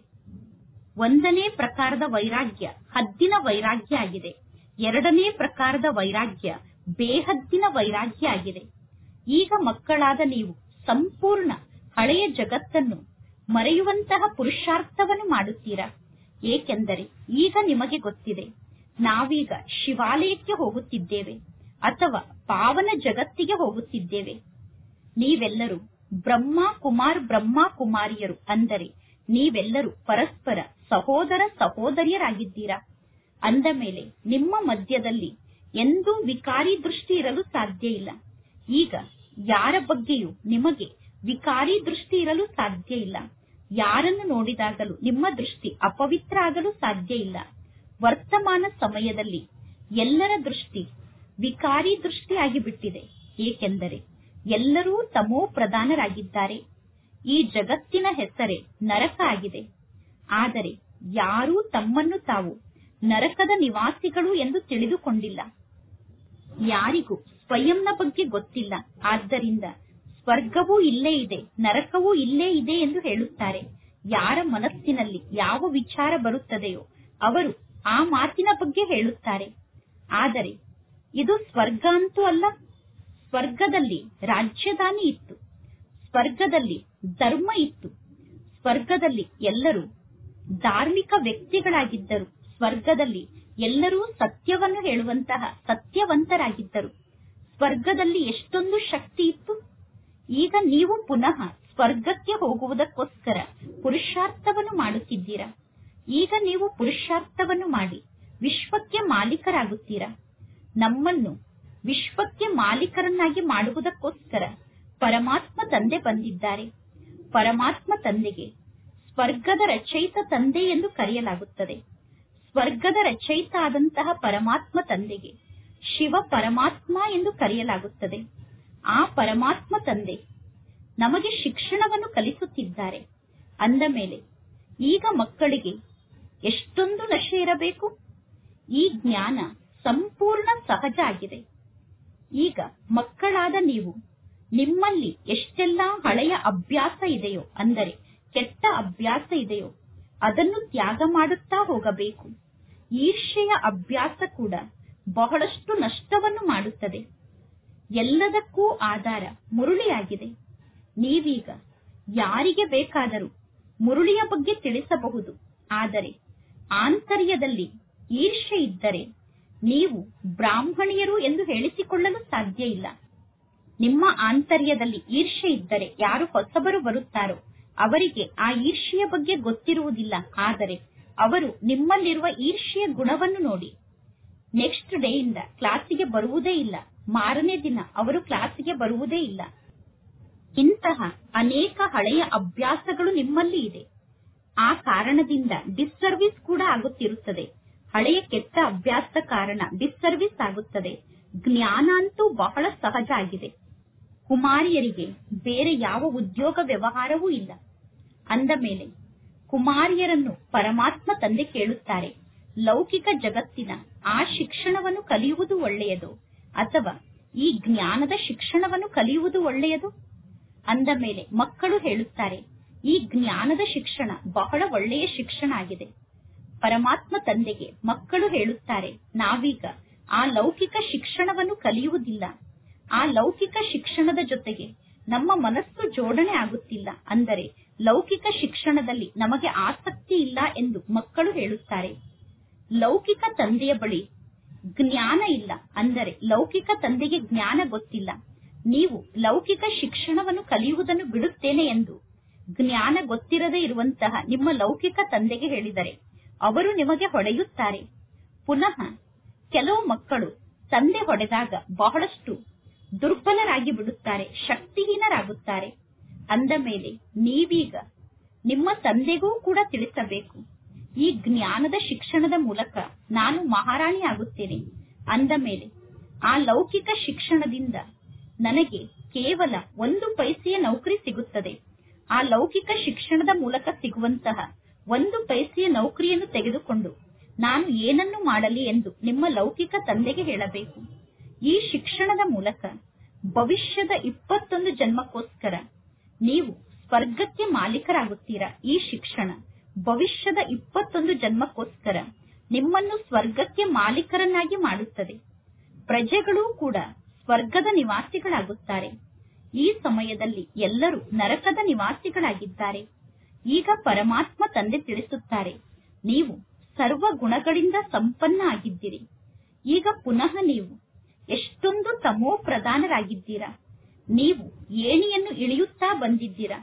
ಒಂದನೇ ಪ್ರಕಾರದ ವೈರಾಗ್ಯ ಹದ್ದಿನ ವೈರಾಗ್ಯ ಆಗಿದೆ ಎರಡನೇ ಪ್ರಕಾರದ ವೈರಾಗ್ಯ ಬೇಹದ್ದಿನ ವೈರಾಗ್ಯ ಆಗಿದೆ ಈಗ ಮಕ್ಕಳಾದ ನೀವು ಸಂಪೂರ್ಣ ಹಳೆಯ ಜಗತ್ತನ್ನು ಮರೆಯುವಂತಹ ಪುರುಷಾರ್ಥವನ್ನು ಮಾಡುತ್ತೀರಾ ಏಕೆಂದರೆ ಈಗ ನಿಮಗೆ ಗೊತ್ತಿದೆ ನಾವೀಗ ಶಿವಾಲಯಕ್ಕೆ ಹೋಗುತ್ತಿದ್ದೇವೆ ಅಥವಾ ಪಾವನ ಜಗತ್ತಿಗೆ ಹೋಗುತ್ತಿದ್ದೇವೆ ನೀವೆಲ್ಲರೂ ಬ್ರಹ್ಮ ಕುಮಾರ್ ಬ್ರಹ್ಮ ಕುಮಾರಿಯರು ಅಂದರೆ ನೀವೆಲ್ಲರೂ ಪರಸ್ಪರ ಸಹೋದರ ಸಹೋದರಿಯರಾಗಿದ್ದೀರಾ ಅಂದ ಮೇಲೆ ನಿಮ್ಮ ಮಧ್ಯದಲ್ಲಿ ಎಂದೂ ವಿಕಾರಿ ದೃಷ್ಟಿ ಇರಲು ಸಾಧ್ಯ ಇಲ್ಲ ಈಗ ಯಾರ ಬಗ್ಗೆಯೂ ನಿಮಗೆ ವಿಕಾರಿ ದೃಷ್ಟಿ ಇರಲು ಸಾಧ್ಯ ಇಲ್ಲ ಯಾರನ್ನು ನೋಡಿದಾಗಲೂ ನಿಮ್ಮ ದೃಷ್ಟಿ ಅಪವಿತ್ರ ಆಗಲು ಸಾಧ್ಯ ಇಲ್ಲ ವರ್ತಮಾನ ಸಮಯದಲ್ಲಿ ಎಲ್ಲರ ದೃಷ್ಟಿ ವಿಕಾರಿ ದೃಷ್ಟಿಯಾಗಿ ಬಿಟ್ಟಿದೆ ಏಕೆಂದರೆ ಎಲ್ಲರೂ ತಮೋ ಪ್ರಧಾನರಾಗಿದ್ದಾರೆ ಈ ಜಗತ್ತಿನ ಹೆಸರೇ ನರಕ ಆಗಿದೆ ಆದರೆ ಯಾರೂ ತಮ್ಮನ್ನು ತಾವು ನರಕದ ನಿವಾಸಿಗಳು ಎಂದು ತಿಳಿದುಕೊಂಡಿಲ್ಲ ಯಾರಿಗೂ ಸ್ವಯಂನ ಬಗ್ಗೆ ಗೊತ್ತಿಲ್ಲ ಆದ್ದರಿಂದ ಸ್ವರ್ಗವೂ ಇಲ್ಲೇ ಇದೆ ನರಕವೂ ಇಲ್ಲೇ ಇದೆ ಎಂದು ಹೇಳುತ್ತಾರೆ ಯಾರ ಮನಸ್ಸಿನಲ್ಲಿ ಯಾವ ವಿಚಾರ ಬರುತ್ತದೆಯೋ ಅವರು ಆ ಮಾತಿನ ಬಗ್ಗೆ ಹೇಳುತ್ತಾರೆ ಆದರೆ ಇದು ಸ್ವರ್ಗ ಅಂತೂ ಅಲ್ಲ ಸ್ವರ್ಗದಲ್ಲಿ ರಾಜ್ಯದಾನಿ ಇತ್ತು ಸ್ವರ್ಗದಲ್ಲಿ ಧರ್ಮ ಇತ್ತು ಸ್ವರ್ಗದಲ್ಲಿ ಎಲ್ಲರೂ ಧಾರ್ಮಿಕ ವ್ಯಕ್ತಿಗಳಾಗಿದ್ದರು ಸ್ವರ್ಗದಲ್ಲಿ ಎಲ್ಲರೂ ಸತ್ಯವನ್ನು ಹೇಳುವಂತಹ ಸತ್ಯವಂತರಾಗಿದ್ದರು ಸ್ವರ್ಗದಲ್ಲಿ ಎಷ್ಟೊಂದು ಶಕ್ತಿ ಇತ್ತು ಈಗ ನೀವು ಪುನಃ ಸ್ವರ್ಗಕ್ಕೆ ಹೋಗುವುದಕ್ಕೋಸ್ಕರ ಪುರುಷಾರ್ಥವನ್ನು ಮಾಡುತ್ತಿದ್ದೀರಾ ಈಗ ನೀವು ಪುರುಷಾರ್ಥವನ್ನು ಮಾಡಿ ವಿಶ್ವಕ್ಕೆ ಮಾಲೀಕರಾಗುತ್ತೀರಾ ನಮ್ಮನ್ನು ವಿಶ್ವಕ್ಕೆ ಮಾಲೀಕರನ್ನಾಗಿ ಮಾಡುವುದಕ್ಕೋಸ್ಕರ ಪರಮಾತ್ಮ ತಂದೆ ಬಂದಿದ್ದಾರೆ ಪರಮಾತ್ಮ ತಂದೆಗೆ ಸ್ವರ್ಗದ ರಚಯಿತ ತಂದೆ ಎಂದು ಕರೆಯಲಾಗುತ್ತದೆ ಸ್ವರ್ಗದ ರಚಯಿತ ಆದಂತಹ ಪರಮಾತ್ಮ ತಂದೆಗೆ ಶಿವ ಪರಮಾತ್ಮ ಎಂದು ಕರೆಯಲಾಗುತ್ತದೆ ಆ ಪರಮಾತ್ಮ ತಂದೆ ನಮಗೆ ಶಿಕ್ಷಣವನ್ನು ಕಲಿಸುತ್ತಿದ್ದಾರೆ ಅಂದ ಮೇಲೆ ಈಗ ಮಕ್ಕಳಿಗೆ ಎಷ್ಟೊಂದು ನಶೆ ಇರಬೇಕು ಈ ಜ್ಞಾನ ಸಂಪೂರ್ಣ ಸಹಜ ಆಗಿದೆ ಈಗ ಮಕ್ಕಳಾದ ನೀವು ನಿಮ್ಮಲ್ಲಿ ಎಷ್ಟೆಲ್ಲಾ ಹಳೆಯ ಅಭ್ಯಾಸ ಇದೆಯೋ ಅಂದರೆ ಕೆಟ್ಟ ಅಭ್ಯಾಸ ಇದೆಯೋ ಅದನ್ನು ತ್ಯಾಗ ಮಾಡುತ್ತಾ ಹೋಗಬೇಕು ಈರ್ಷೆಯ ಅಭ್ಯಾಸ ಕೂಡ ಬಹಳಷ್ಟು ನಷ್ಟವನ್ನು ಮಾಡುತ್ತದೆ ಎಲ್ಲದಕ್ಕೂ ಆಧಾರ ಮುರುಳಿಯಾಗಿದೆ ನೀವೀಗ ಯಾರಿಗೆ ಬೇಕಾದರೂ ಮುರುಳಿಯ ಬಗ್ಗೆ ತಿಳಿಸಬಹುದು ಆದರೆ ಆಂತರ್ಯದಲ್ಲಿ ಈರ್ಷೆ ಇದ್ದರೆ ನೀವು ಬ್ರಾಹ್ಮಣಿಯರು ಎಂದು ಹೇಳಿಸಿಕೊಳ್ಳಲು ಸಾಧ್ಯ ಇಲ್ಲ ನಿಮ್ಮ ಆಂತರ್ಯದಲ್ಲಿ ಈರ್ಷೆ ಇದ್ದರೆ ಯಾರು ಹೊಸಬರು ಬರುತ್ತಾರೋ ಅವರಿಗೆ ಆ ಈರ್ಷೆಯ ಬಗ್ಗೆ ಗೊತ್ತಿರುವುದಿಲ್ಲ ಆದರೆ ಅವರು ನಿಮ್ಮಲ್ಲಿರುವ ಈರ್ಷೆಯ ಗುಣವನ್ನು ನೋಡಿ ನೆಕ್ಸ್ಟ್ ಡೇ ಇಂದ ಕ್ಲಾಸಿಗೆ ಬರುವುದೇ ಇಲ್ಲ ಮಾರನೇ ದಿನ ಅವರು ಕ್ಲಾಸಿಗೆ ಬರುವುದೇ ಇಲ್ಲ ಇಂತಹ ಅನೇಕ ಹಳೆಯ ಅಭ್ಯಾಸಗಳು ನಿಮ್ಮಲ್ಲಿ ಇದೆ ಆ ಕಾರಣದಿಂದ ಡಿಸ್ಸರ್ವಿಸ್ ಕೂಡ ಆಗುತ್ತಿರುತ್ತದೆ ಹಳೆಯ ಕೆಟ್ಟ ಅಭ್ಯಾಸದ ಕಾರಣ ಡಿಸ್ಸರ್ವಿಸ್ ಆಗುತ್ತದೆ ಜ್ಞಾನ ಅಂತೂ ಬಹಳ ಸಹಜ ಆಗಿದೆ ಕುಮಾರಿಯರಿಗೆ ಬೇರೆ ಯಾವ ಉದ್ಯೋಗ ವ್ಯವಹಾರವೂ ಇಲ್ಲ ಅಂದ ಮೇಲೆ ಕುಮಾರಿಯರನ್ನು ಪರಮಾತ್ಮ ತಂದೆ ಕೇಳುತ್ತಾರೆ ಲೌಕಿಕ ಜಗತ್ತಿನ ಆ ಶಿಕ್ಷಣವನ್ನು ಕಲಿಯುವುದು ಒಳ್ಳೆಯದು ಅಥವಾ ಈ ಜ್ಞಾನದ ಶಿಕ್ಷಣವನ್ನು ಕಲಿಯುವುದು ಒಳ್ಳೆಯದು ಅಂದ ಮೇಲೆ ಮಕ್ಕಳು ಹೇಳುತ್ತಾರೆ ಈ ಜ್ಞಾನದ ಶಿಕ್ಷಣ ಬಹಳ ಒಳ್ಳೆಯ ಶಿಕ್ಷಣ ಆಗಿದೆ ಪರಮಾತ್ಮ ತಂದೆಗೆ ಮಕ್ಕಳು ಹೇಳುತ್ತಾರೆ ನಾವೀಗ ಆ ಲೌಕಿಕ ಶಿಕ್ಷಣವನ್ನು ಕಲಿಯುವುದಿಲ್ಲ ಆ ಲೌಕಿಕ ಶಿಕ್ಷಣದ ಜೊತೆಗೆ ನಮ್ಮ ಮನಸ್ಸು ಜೋಡಣೆ ಆಗುತ್ತಿಲ್ಲ ಅಂದರೆ ಲೌಕಿಕ ಶಿಕ್ಷಣದಲ್ಲಿ ನಮಗೆ ಆಸಕ್ತಿ ಇಲ್ಲ ಎಂದು ಮಕ್ಕಳು ಹೇಳುತ್ತಾರೆ ಲೌಕಿಕ ತಂದೆಯ ಬಳಿ ಜ್ಞಾನ ಇಲ್ಲ ಅಂದರೆ ಲೌಕಿಕ ತಂದೆಗೆ ಜ್ಞಾನ ಗೊತ್ತಿಲ್ಲ ನೀವು ಲೌಕಿಕ ಶಿಕ್ಷಣವನ್ನು ಕಲಿಯುವುದನ್ನು ಬಿಡುತ್ತೇನೆ ಎಂದು ಜ್ಞಾನ ಗೊತ್ತಿರದೇ ಇರುವಂತಹ ನಿಮ್ಮ ಲೌಕಿಕ ತಂದೆಗೆ ಹೇಳಿದರೆ ಅವರು ನಿಮಗೆ ಹೊಡೆಯುತ್ತಾರೆ ಪುನಃ ಕೆಲವು ಮಕ್ಕಳು ತಂದೆ ಹೊಡೆದಾಗ ಬಹಳಷ್ಟು ದುರ್ಬಲರಾಗಿ ಬಿಡುತ್ತಾರೆ ಶಕ್ತಿಹೀನರಾಗುತ್ತಾರೆ ಅಂದ ಮೇಲೆ ನೀವೀಗ ನಿಮ್ಮ ತಂದೆಗೂ ಕೂಡ ತಿಳಿಸಬೇಕು ಈ ಜ್ಞಾನದ ಶಿಕ್ಷಣದ ಮೂಲಕ ನಾನು ಮಹಾರಾಣಿ ಆಗುತ್ತೇನೆ ಅಂದ ಮೇಲೆ ಆ ಲೌಕಿಕ ಶಿಕ್ಷಣದಿಂದ ನನಗೆ ಕೇವಲ ಒಂದು ಪೈಸೆಯ ನೌಕರಿ ಸಿಗುತ್ತದೆ ಆ ಲೌಕಿಕ ಶಿಕ್ಷಣದ ಮೂಲಕ ಸಿಗುವಂತಹ ಒಂದು ಪೈಸೆಯ ನೌಕರಿಯನ್ನು ತೆಗೆದುಕೊಂಡು ನಾನು ಏನನ್ನು ಮಾಡಲಿ ಎಂದು ನಿಮ್ಮ ಲೌಕಿಕ ತಂದೆಗೆ ಹೇಳಬೇಕು ಈ ಶಿಕ್ಷಣದ ಮೂಲಕ ಭವಿಷ್ಯದ ಇಪ್ಪತ್ತೊಂದು ಜನ್ಮಕ್ಕೋಸ್ಕರ ನೀವು ಸ್ವರ್ಗಕ್ಕೆ ಮಾಲೀಕರಾಗುತ್ತೀರಾ ಈ ಶಿಕ್ಷಣ ಭವಿಷ್ಯದ ಇಪ್ಪತ್ತೊಂದು ಜನ್ಮಕ್ಕೋಸ್ಕರ ನಿಮ್ಮನ್ನು ಸ್ವರ್ಗಕ್ಕೆ ಮಾಲೀಕರನ್ನಾಗಿ ಮಾಡುತ್ತದೆ ಪ್ರಜೆಗಳೂ ಕೂಡ ಸ್ವರ್ಗದ ನಿವಾಸಿಗಳಾಗುತ್ತಾರೆ ಈ ಸಮಯದಲ್ಲಿ ಎಲ್ಲರೂ ನರಕದ ನಿವಾಸಿಗಳಾಗಿದ್ದಾರೆ ಈಗ ಪರಮಾತ್ಮ ತಂದೆ ತಿಳಿಸುತ್ತಾರೆ ನೀವು ಸರ್ವ ಗುಣಗಳಿಂದ ಸಂಪನ್ನ ಆಗಿದ್ದೀರಿ ಈಗ ಪುನಃ ನೀವು ಎಷ್ಟೊಂದು ತಮೋ ಪ್ರಧಾನರಾಗಿದ್ದೀರಾ ನೀವು ಏಣಿಯನ್ನು ಇಳಿಯುತ್ತಾ ಬಂದಿದ್ದೀರಾ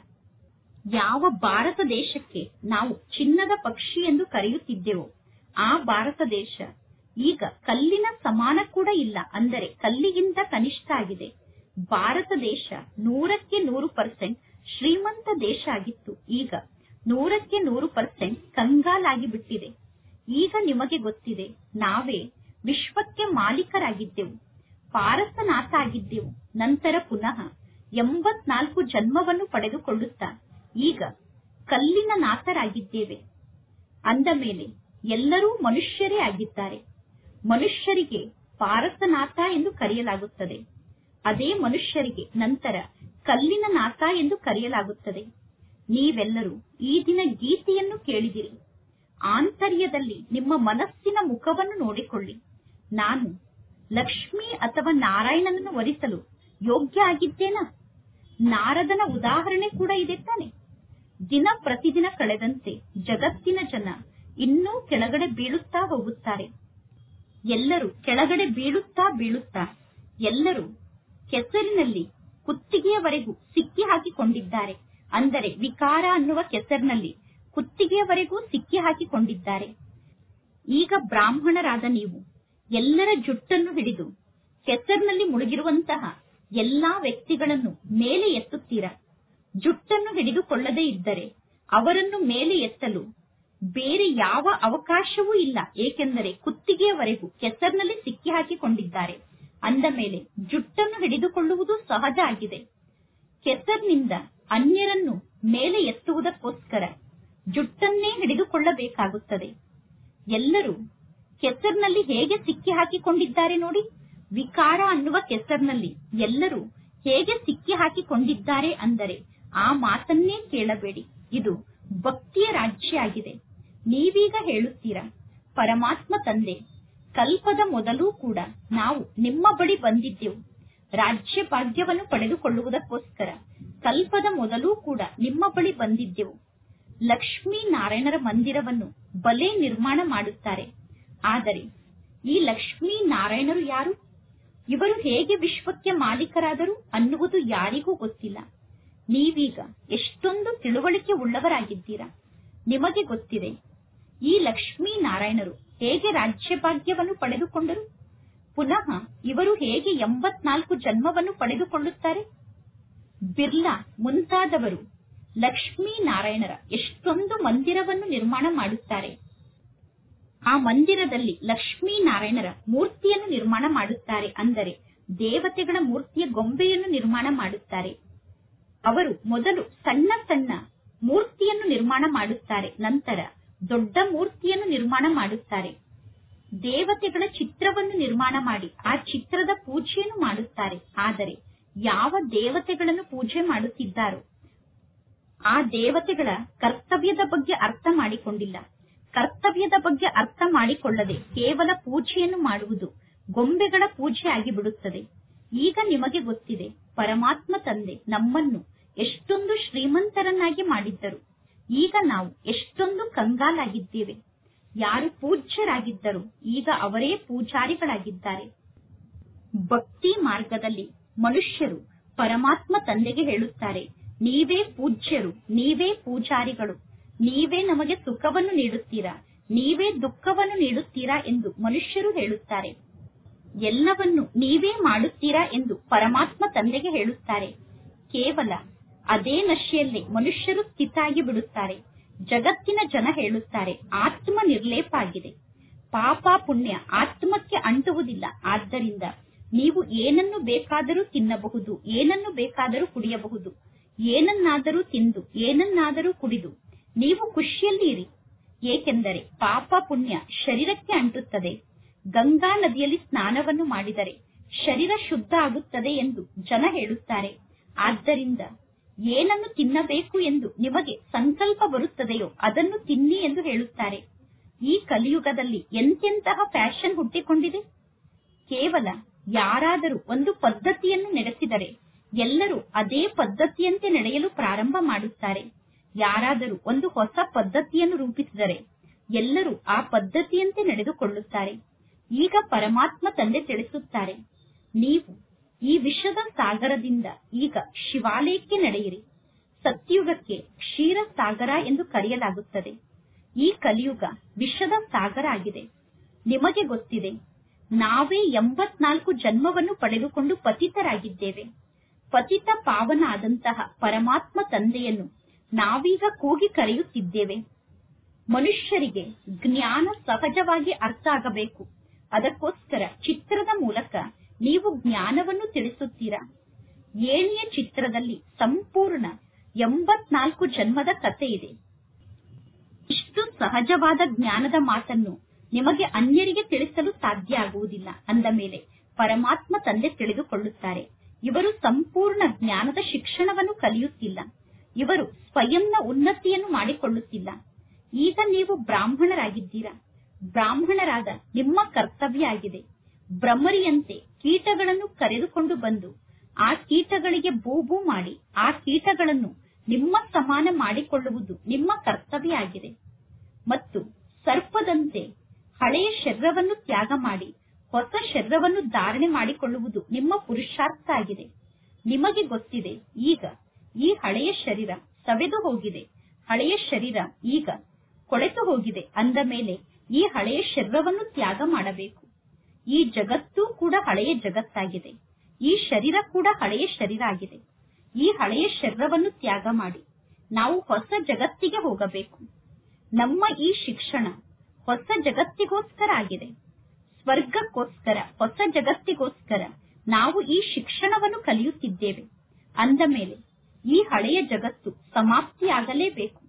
ಯಾವ ಭಾರತ ದೇಶಕ್ಕೆ ನಾವು ಚಿನ್ನದ ಪಕ್ಷಿ ಎಂದು ಕರೆಯುತ್ತಿದ್ದೆವೋ ಆ ಭಾರತ ದೇಶ ಈಗ ಕಲ್ಲಿನ ಸಮಾನ ಕೂಡ ಇಲ್ಲ ಅಂದರೆ ಕಲ್ಲಿಗಿಂತ ಕನಿಷ್ಠ ಆಗಿದೆ ಭಾರತ ದೇಶ ನೂರಕ್ಕೆ ನೂರು ಪರ್ಸೆಂಟ್ ಶ್ರೀಮಂತ ದೇಶ ಆಗಿತ್ತು ಈಗ ನೂರಕ್ಕೆ ನೂರು ಪರ್ಸೆಂಟ್ ಕಂಗಾಲಾಗಿ ಬಿಟ್ಟಿದೆ ಈಗ ನಿಮಗೆ ಗೊತ್ತಿದೆ ನಾವೇ ವಿಶ್ವಕ್ಕೆ ಮಾಲೀಕರಾಗಿದ್ದೆವು ಪಾರಸನಾಥ ಆಗಿದ್ದೆವು ನಂತರ ಪುನಃ ಎಂಬತ್ನಾಲ್ಕು ಜನ್ಮವನ್ನು ಪಡೆದುಕೊಳ್ಳುತ್ತಾ ಈಗ ಕಲ್ಲಿನ ನಾಥರಾಗಿದ್ದೇವೆ ಅಂದ ಮೇಲೆ ಎಲ್ಲರೂ ಮನುಷ್ಯರೇ ಆಗಿದ್ದಾರೆ ಮನುಷ್ಯರಿಗೆ ಪಾರಸನಾಥ ಎಂದು ಕರೆಯಲಾಗುತ್ತದೆ ಅದೇ ಮನುಷ್ಯರಿಗೆ ನಂತರ ಕಲ್ಲಿನ ನಾಥ ಎಂದು ಕರೆಯಲಾಗುತ್ತದೆ ನೀವೆಲ್ಲರೂ ಈ ದಿನ ಗೀತೆಯನ್ನು ಕೇಳಿದಿರಿ ಆಂತರ್ಯದಲ್ಲಿ ನಿಮ್ಮ ಮನಸ್ಸಿನ ಮುಖವನ್ನು ನೋಡಿಕೊಳ್ಳಿ ನಾನು ಲಕ್ಷ್ಮಿ ಅಥವಾ ನಾರಾಯಣನನ್ನು ವರಿಸಲು ಯೋಗ್ಯ ಆಗಿದ್ದೇನಾ ನಾರದನ ಉದಾಹರಣೆ ಕೂಡ ಇದೆ ತಾನೆ ದಿನ ಪ್ರತಿದಿನ ಕಳೆದಂತೆ ಜಗತ್ತಿನ ಜನ ಇನ್ನೂ ಕೆಳಗಡೆ ಬೀಳುತ್ತಾ ಹೋಗುತ್ತಾರೆ ಎಲ್ಲರೂ ಕೆಳಗಡೆ ಬೀಳುತ್ತಾ ಬೀಳುತ್ತಾ ಎಲ್ಲರೂ ಕೆಸರಿನಲ್ಲಿ ಕುತ್ತಿಗೆಯವರೆಗೂ ಸಿಕ್ಕಿ ಹಾಕಿಕೊಂಡಿದ್ದಾರೆ ಅಂದರೆ ವಿಕಾರ ಅನ್ನುವ ಕೆಸರಿನಲ್ಲಿ ಕುತ್ತಿಗೆಯವರೆಗೂ ಸಿಕ್ಕಿ ಹಾಕಿಕೊಂಡಿದ್ದಾರೆ ಈಗ ಬ್ರಾಹ್ಮಣರಾದ ನೀವು ಎಲ್ಲರ ಜುಟ್ಟನ್ನು ಹಿಡಿದು ಕೆಸರಿನಲ್ಲಿ ಮುಳುಗಿರುವಂತಹ ಎಲ್ಲಾ ವ್ಯಕ್ತಿಗಳನ್ನು ಮೇಲೆ ಎತ್ತುತ್ತೀರಾ ಜುಟ್ಟನ್ನು ಹಿಡಿದುಕೊಳ್ಳದೇ ಇದ್ದರೆ ಅವರನ್ನು ಮೇಲೆ ಎತ್ತಲು ಬೇರೆ ಯಾವ ಅವಕಾಶವೂ ಇಲ್ಲ ಏಕೆಂದರೆ ಕುತ್ತಿಗೆಯವರೆಗೂ ಕೆಸರಿನಲ್ಲಿ ಸಿಕ್ಕಿ ಹಾಕಿಕೊಂಡಿದ್ದಾರೆ ಅಂದ ಮೇಲೆ ಜುಟ್ಟನ್ನು ಹಿಡಿದುಕೊಳ್ಳುವುದು ಸಹಜ ಆಗಿದೆ ಕೆಸರಿನಿಂದ ಅನ್ಯರನ್ನು ಮೇಲೆ ಎತ್ತುವುದಕ್ಕೋಸ್ಕರ ಜುಟ್ಟನ್ನೇ ಹಿಡಿದುಕೊಳ್ಳಬೇಕಾಗುತ್ತದೆ ಎಲ್ಲರೂ ಕೆಸರಿನಲ್ಲಿ ಹೇಗೆ ಸಿಕ್ಕಿ ಹಾಕಿಕೊಂಡಿದ್ದಾರೆ ನೋಡಿ ವಿಕಾರ ಅನ್ನುವ ಕೆಸರಿನಲ್ಲಿ ಎಲ್ಲರೂ ಹೇಗೆ ಸಿಕ್ಕಿ ಹಾಕಿಕೊಂಡಿದ್ದಾರೆ ಅಂದರೆ ಆ ಮಾತನ್ನೇ ಕೇಳಬೇಡಿ ಇದು ಭಕ್ತಿಯ ರಾಜ್ಯ ಆಗಿದೆ ನೀವೀಗ ಹೇಳುತ್ತೀರಾ ಪರಮಾತ್ಮ ತಂದೆ ಕಲ್ಪದ ಮೊದಲು ಕೂಡ ನಾವು ನಿಮ್ಮ ಬಳಿ ಬಂದಿದ್ದೆವು ರಾಜ್ಯ ಭಾಗ್ಯವನ್ನು ಪಡೆದುಕೊಳ್ಳುವುದಕ್ಕೋಸ್ಕರ ಕಲ್ಪದ ಮೊದಲು ಕೂಡ ನಿಮ್ಮ ಬಳಿ ಬಂದಿದ್ದೆವು ಲಕ್ಷ್ಮೀ ನಾರಾಯಣರ ಮಂದಿರವನ್ನು ಬಲೆ ನಿರ್ಮಾಣ ಮಾಡುತ್ತಾರೆ ಆದರೆ ಈ ಲಕ್ಷ್ಮೀ ನಾರಾಯಣರು ಯಾರು ಇವರು ಹೇಗೆ ವಿಶ್ವಕ್ಕೆ ಮಾಲೀಕರಾದರು ಅನ್ನುವುದು ಯಾರಿಗೂ ಗೊತ್ತಿಲ್ಲ ನೀವೀಗ ಎಷ್ಟೊಂದು ತಿಳುವಳಿಕೆ ಉಳ್ಳವರಾಗಿದ್ದೀರಾ ನಿಮಗೆ ಗೊತ್ತಿದೆ ಈ ಲಕ್ಷ್ಮೀ ನಾರಾಯಣರು ಹೇಗೆ ರಾಜ್ಯ ಭಾಗ್ಯವನ್ನು ಪಡೆದುಕೊಂಡರು ಪುನಃ ಇವರು ಹೇಗೆ ಎಂಬತ್ನಾಲ್ಕು ಜನ್ಮವನ್ನು ಪಡೆದುಕೊಳ್ಳುತ್ತಾರೆ ಬಿರ್ಲಾ ಮುಂತಾದವರು ಲಕ್ಷ್ಮೀ ನಾರಾಯಣರ ಎಷ್ಟೊಂದು ಮಂದಿರವನ್ನು ನಿರ್ಮಾಣ ಮಾಡುತ್ತಾರೆ ಆ ಮಂದಿರದಲ್ಲಿ ಲಕ್ಷ್ಮೀನಾರಾಯಣರ ಮೂರ್ತಿಯನ್ನು ನಿರ್ಮಾಣ ಮಾಡುತ್ತಾರೆ ಅಂದರೆ ದೇವತೆಗಳ ಮೂರ್ತಿಯ ಗೊಂಬೆಯನ್ನು ನಿರ್ಮಾಣ ಮಾಡುತ್ತಾರೆ ಅವರು ಮೊದಲು ಸಣ್ಣ ಸಣ್ಣ ಮೂರ್ತಿಯನ್ನು ನಿರ್ಮಾಣ ಮಾಡುತ್ತಾರೆ ನಂತರ ದೊಡ್ಡ ಮೂರ್ತಿಯನ್ನು ನಿರ್ಮಾಣ ಮಾಡುತ್ತಾರೆ ದೇವತೆಗಳ ಚಿತ್ರವನ್ನು ನಿರ್ಮಾಣ ಮಾಡಿ ಆ ಚಿತ್ರದ ಪೂಜೆಯನ್ನು ಮಾಡುತ್ತಾರೆ ಆದರೆ ಯಾವ ದೇವತೆಗಳನ್ನು ಪೂಜೆ ಮಾಡುತ್ತಿದ್ದಾರೋ ಆ ದೇವತೆಗಳ ಕರ್ತವ್ಯದ ಬಗ್ಗೆ ಅರ್ಥ ಮಾಡಿಕೊಂಡಿಲ್ಲ ಕರ್ತವ್ಯದ ಬಗ್ಗೆ ಅರ್ಥ ಮಾಡಿಕೊಳ್ಳದೆ ಕೇವಲ ಪೂಜೆಯನ್ನು ಮಾಡುವುದು ಗೊಂಬೆಗಳ ಪೂಜೆ ಆಗಿಬಿಡುತ್ತದೆ ಈಗ ನಿಮಗೆ ಗೊತ್ತಿದೆ ಪರಮಾತ್ಮ ತಂದೆ ನಮ್ಮನ್ನು ಎಷ್ಟೊಂದು ಶ್ರೀಮಂತರನ್ನಾಗಿ ಮಾಡಿದ್ದರು ಈಗ ನಾವು ಎಷ್ಟೊಂದು ಕಂಗಾಲಾಗಿದ್ದೇವೆ ಯಾರು ಪೂಜ್ಯರಾಗಿದ್ದರು ಈಗ ಅವರೇ ಪೂಜಾರಿಗಳಾಗಿದ್ದಾರೆ ಭಕ್ತಿ ಮಾರ್ಗದಲ್ಲಿ ಮನುಷ್ಯರು ಪರಮಾತ್ಮ ತಂದೆಗೆ ಹೇಳುತ್ತಾರೆ ನೀವೇ ಪೂಜ್ಯರು ನೀವೇ ಪೂಜಾರಿಗಳು ನೀವೇ ನಮಗೆ ಸುಖವನ್ನು ನೀಡುತ್ತೀರಾ ನೀವೇ ದುಃಖವನ್ನು ನೀಡುತ್ತೀರಾ ಎಂದು ಮನುಷ್ಯರು ಹೇಳುತ್ತಾರೆ ಎಲ್ಲವನ್ನು ನೀವೇ ಮಾಡುತ್ತೀರಾ ಎಂದು ಪರಮಾತ್ಮ ತಂದೆಗೆ ಹೇಳುತ್ತಾರೆ ಕೇವಲ ಅದೇ ನಶೆಯಲ್ಲಿ ಮನುಷ್ಯರು ಸ್ಥಿತಾಗಿ ಬಿಡುತ್ತಾರೆ ಜಗತ್ತಿನ ಜನ ಹೇಳುತ್ತಾರೆ ಆತ್ಮ ನಿರ್ಲೇಪ ಆಗಿದೆ ಪಾಪ ಪುಣ್ಯ ಆತ್ಮಕ್ಕೆ ಅಂಟುವುದಿಲ್ಲ ಆದ್ದರಿಂದ ನೀವು ಏನನ್ನು ಬೇಕಾದರೂ ತಿನ್ನಬಹುದು ಏನನ್ನು ಬೇಕಾದರೂ ಕುಡಿಯಬಹುದು ಏನನ್ನಾದರೂ ತಿಂದು ಏನನ್ನಾದರೂ ಕುಡಿದು ನೀವು ಖುಷಿಯಲ್ಲಿ ಇರಿ ಏಕೆಂದರೆ ಪಾಪ ಪುಣ್ಯ ಶರೀರಕ್ಕೆ ಅಂಟುತ್ತದೆ ಗಂಗಾ ನದಿಯಲ್ಲಿ ಸ್ನಾನವನ್ನು ಮಾಡಿದರೆ ಶರೀರ ಶುದ್ಧ ಆಗುತ್ತದೆ ಎಂದು ಜನ ಹೇಳುತ್ತಾರೆ ಆದ್ದರಿಂದ ಏನನ್ನು ತಿನ್ನಬೇಕು ಎಂದು ನಿಮಗೆ ಸಂಕಲ್ಪ ಬರುತ್ತದೆಯೋ ಅದನ್ನು ತಿನ್ನಿ ಎಂದು ಹೇಳುತ್ತಾರೆ ಈ ಕಲಿಯುಗದಲ್ಲಿ ಎಂತೆಂತಹ ಫ್ಯಾಷನ್ ಹುಟ್ಟಿಕೊಂಡಿದೆ ಕೇವಲ ಯಾರಾದರೂ ಒಂದು ಪದ್ಧತಿಯನ್ನು ನಡೆಸಿದರೆ ಎಲ್ಲರೂ ಅದೇ ಪದ್ಧತಿಯಂತೆ ನಡೆಯಲು ಪ್ರಾರಂಭ ಮಾಡುತ್ತಾರೆ ಯಾರಾದರೂ ಒಂದು ಹೊಸ ಪದ್ಧತಿಯನ್ನು ರೂಪಿಸಿದರೆ ಎಲ್ಲರೂ ಆ ಪದ್ಧತಿಯಂತೆ ನಡೆದುಕೊಳ್ಳುತ್ತಾರೆ ಈಗ ಪರಮಾತ್ಮ ತಂದೆ ತಿಳಿಸುತ್ತಾರೆ ನೀವು ಈ ವಿಷದ ಸಾಗರದಿಂದ ಈಗ ಶಿವಾಲಯಕ್ಕೆ ನಡೆಯಿರಿ ಸತ್ಯುಗಕ್ಕೆ ಕ್ಷೀರ ಸಾಗರ ಎಂದು ಕರೆಯಲಾಗುತ್ತದೆ ಈ ಕಲಿಯುಗ ವಿಷದ ಸಾಗರ ಆಗಿದೆ ನಿಮಗೆ ಗೊತ್ತಿದೆ ನಾವೇ ಎಂಬತ್ನಾಲ್ಕು ಜನ್ಮವನ್ನು ಪಡೆದುಕೊಂಡು ಪತಿತರಾಗಿದ್ದೇವೆ ಪತಿತ ಪಾವನ ಆದಂತಹ ಪರಮಾತ್ಮ ತಂದೆಯನ್ನು ನಾವೀಗ ಕೂಗಿ ಕರೆಯುತ್ತಿದ್ದೇವೆ ಮನುಷ್ಯರಿಗೆ ಜ್ಞಾನ ಸಹಜವಾಗಿ ಅರ್ಥ ಆಗಬೇಕು ಅದಕ್ಕೋಸ್ಕರ ಚಿತ್ರದ ಮೂಲಕ ನೀವು ಜ್ಞಾನವನ್ನು ತಿಳಿಸುತ್ತೀರಾ ಏಣಿಯ ಚಿತ್ರದಲ್ಲಿ ಸಂಪೂರ್ಣ ಎಂಬತ್ನಾಲ್ಕು ಜನ್ಮದ ಕಥೆ ಇದೆ ಇಷ್ಟು ಸಹಜವಾದ ಜ್ಞಾನದ ಮಾತನ್ನು ನಿಮಗೆ ಅನ್ಯರಿಗೆ ತಿಳಿಸಲು ಸಾಧ್ಯ ಆಗುವುದಿಲ್ಲ ಅಂದ ಮೇಲೆ ಪರಮಾತ್ಮ ತಂದೆ ತಿಳಿದುಕೊಳ್ಳುತ್ತಾರೆ ಇವರು ಸಂಪೂರ್ಣ ಜ್ಞಾನದ ಶಿಕ್ಷಣವನ್ನು ಕಲಿಯುತ್ತಿಲ್ಲ ಇವರು ಸ್ವಯಂನ ಉನ್ನತಿಯನ್ನು ಮಾಡಿಕೊಳ್ಳುತ್ತಿಲ್ಲ ಈಗ ನೀವು ಬ್ರಾಹ್ಮಣರಾಗಿದ್ದೀರಾ ಬ್ರಾಹ್ಮಣರಾದ ನಿಮ್ಮ ಕರ್ತವ್ಯ ಆಗಿದೆ ಭ್ರಮರಿಯಂತೆ ಕೀಟಗಳನ್ನು ಕರೆದುಕೊಂಡು ಬಂದು ಆ ಕೀಟಗಳಿಗೆ ಬೂಬು ಮಾಡಿ ಆ ಕೀಟಗಳನ್ನು ನಿಮ್ಮ ಸಮಾನ ಮಾಡಿಕೊಳ್ಳುವುದು ನಿಮ್ಮ ಕರ್ತವ್ಯ ಆಗಿದೆ ಮತ್ತು ಸರ್ಪದಂತೆ ಹಳೆಯ ಶರೀರವನ್ನು ತ್ಯಾಗ ಮಾಡಿ ಹೊಸ ಶರೀರವನ್ನು ಧಾರಣೆ ಮಾಡಿಕೊಳ್ಳುವುದು ನಿಮ್ಮ ಪುರುಷಾರ್ಥ ಆಗಿದೆ ನಿಮಗೆ ಗೊತ್ತಿದೆ ಈಗ ಈ ಹಳೆಯ ಶರೀರ ಸವೆದು ಹೋಗಿದೆ ಹಳೆಯ ಶರೀರ ಈಗ ಕೊಳೆತು ಹೋಗಿದೆ ಅಂದ ಮೇಲೆ ಈ ಹಳೆಯ ಶರೀರವನ್ನು ತ್ಯಾಗ ಮಾಡಬೇಕು ಈ ಜಗತ್ತು ಕೂಡ ಹಳೆಯ ಜಗತ್ತಾಗಿದೆ ಈ ಶರೀರ ಕೂಡ ಹಳೆಯ ಶರೀರ ಆಗಿದೆ ಈ ಹಳೆಯ ಶರೀರವನ್ನು ತ್ಯಾಗ ಮಾಡಿ ನಾವು ಹೊಸ ಜಗತ್ತಿಗೆ ಹೋಗಬೇಕು ನಮ್ಮ ಈ ಶಿಕ್ಷಣ ಹೊಸ ಜಗತ್ತಿಗೋಸ್ಕರ ಆಗಿದೆ ಸ್ವರ್ಗಕ್ಕೋಸ್ಕರ ಹೊಸ ಜಗತ್ತಿಗೋಸ್ಕರ ನಾವು ಈ ಶಿಕ್ಷಣವನ್ನು ಕಲಿಯುತ್ತಿದ್ದೇವೆ ಅಂದ ಮೇಲೆ ಈ ಹಳೆಯ ಜಗತ್ತು ಸಮಾಪ್ತಿಯಾಗಲೇಬೇಕು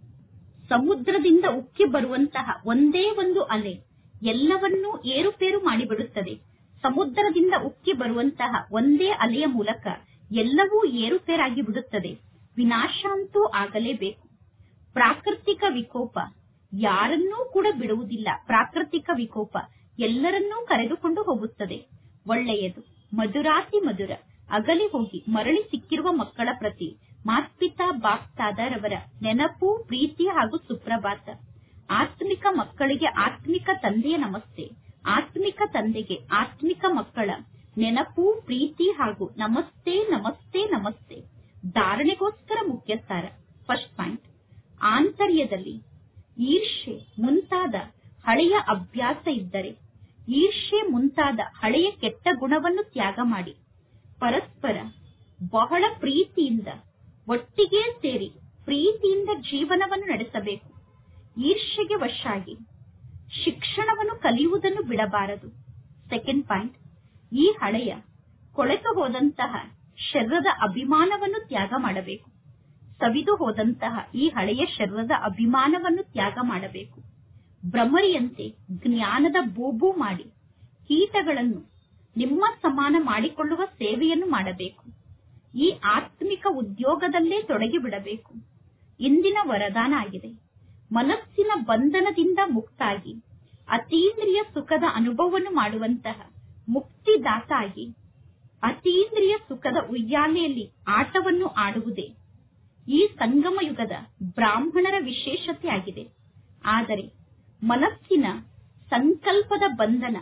ಸಮುದ್ರದಿಂದ ಉಕ್ಕಿ ಬರುವಂತಹ ಒಂದೇ ಒಂದು ಅಲೆ ಎಲ್ಲವನ್ನೂ ಏರುಪೇರು ಮಾಡಿಬಿಡುತ್ತದೆ ಸಮುದ್ರದಿಂದ ಉಕ್ಕಿ ಬರುವಂತಹ ಒಂದೇ ಅಲೆಯ ಮೂಲಕ ಎಲ್ಲವೂ ಏರುಪೇರಾಗಿ ಬಿಡುತ್ತದೆ ವಿನಾಶ ಅಂತೂ ಆಗಲೇಬೇಕು ಪ್ರಾಕೃತಿಕ ವಿಕೋಪ ಯಾರನ್ನೂ ಕೂಡ ಬಿಡುವುದಿಲ್ಲ ಪ್ರಾಕೃತಿಕ ವಿಕೋಪ ಎಲ್ಲರನ್ನೂ ಕರೆದುಕೊಂಡು ಹೋಗುತ್ತದೆ ಒಳ್ಳೆಯದು ಮಧುರಾತಿ ಮಧುರ ಅಗಲಿ ಹೋಗಿ ಮರಳಿ ಸಿಕ್ಕಿರುವ ಮಕ್ಕಳ ಪ್ರತಿ ಮಾತ್ಪಿತಾ ಬಾಪ್ತಾದರವರ ನೆನಪು ಪ್ರೀತಿ ಹಾಗೂ ಸುಪ್ರಭಾತ ಆತ್ಮಿಕ ಮಕ್ಕಳಿಗೆ ಆತ್ಮಿಕ ತಂದೆಯ ನಮಸ್ತೆ ಆತ್ಮಿಕ ತಂದೆಗೆ ಆತ್ಮಿಕ ಮಕ್ಕಳ ನೆನಪು ಪ್ರೀತಿ ಹಾಗೂ ನಮಸ್ತೆ ನಮಸ್ತೆ ನಮಸ್ತೆ ಧಾರಣೆಗೋಸ್ಕರ ಮುಖ್ಯ ಸಾರ ಫಸ್ಟ್ ಪಾಯಿಂಟ್ ಆಂತರ್ಯದಲ್ಲಿ ಈರ್ಷೆ ಮುಂತಾದ ಹಳೆಯ ಅಭ್ಯಾಸ ಇದ್ದರೆ ಈರ್ಷೆ ಮುಂತಾದ ಹಳೆಯ ಕೆಟ್ಟ ಗುಣವನ್ನು ತ್ಯಾಗ ಮಾಡಿ ಪರಸ್ಪರ ಬಹಳ ಪ್ರೀತಿಯಿಂದ ಒಟ್ಟಿಗೆ ಸೇರಿ ಪ್ರೀತಿಯಿಂದ ಜೀವನವನ್ನು ನಡೆಸಬೇಕು ಈರ್ಷೆಗೆ ವಶಾಗಿ ಶಿಕ್ಷಣವನ್ನು ಕಲಿಯುವುದನ್ನು ಬಿಡಬಾರದು ಸೆಕೆಂಡ್ ಪಾಯಿಂಟ್ ಈ ಹಳೆಯ ಕೊಳೆತು ಹೋದಂತಹ ಶರೀರದ ಅಭಿಮಾನವನ್ನು ತ್ಯಾಗ ಮಾಡಬೇಕು ಸವಿದು ಹೋದಂತಹ ಈ ಹಳೆಯ ಶರೀರದ ಅಭಿಮಾನವನ್ನು ತ್ಯಾಗ ಮಾಡಬೇಕು ಭ್ರಮರಿಯಂತೆ ಜ್ಞಾನದ ಬೂಬು ಮಾಡಿ ಕೀಟಗಳನ್ನು ನಿಮ್ಮ ಸಮಾನ ಮಾಡಿಕೊಳ್ಳುವ ಸೇವೆಯನ್ನು ಮಾಡಬೇಕು ಈ ಆತ್ಮಿಕ ಉದ್ಯೋಗದಲ್ಲೇ ತೊಡಗಿ ಬಿಡಬೇಕು ಇಂದಿನ ವರದಾನ ಆಗಿದೆ ಮನಸ್ಸಿನ ಬಂಧನದಿಂದ ಮುಕ್ತಾಗಿ ಅತೀಂದ್ರಿಯ ಸುಖದ ಅನುಭವವನ್ನು ಮಾಡುವಂತಹ ಮುಕ್ತಿದಾತ ಆಗಿ ಅತೀಂದ್ರಿಯ ಸುಖದ ಉಯ್ಯಾಲೆಯಲ್ಲಿ ಆಟವನ್ನು ಆಡುವುದೇ ಈ ಸಂಗಮ ಯುಗದ ಬ್ರಾಹ್ಮಣರ ವಿಶೇಷತೆ ಆಗಿದೆ ಆದರೆ ಮನಸ್ಸಿನ ಸಂಕಲ್ಪದ ಬಂಧನ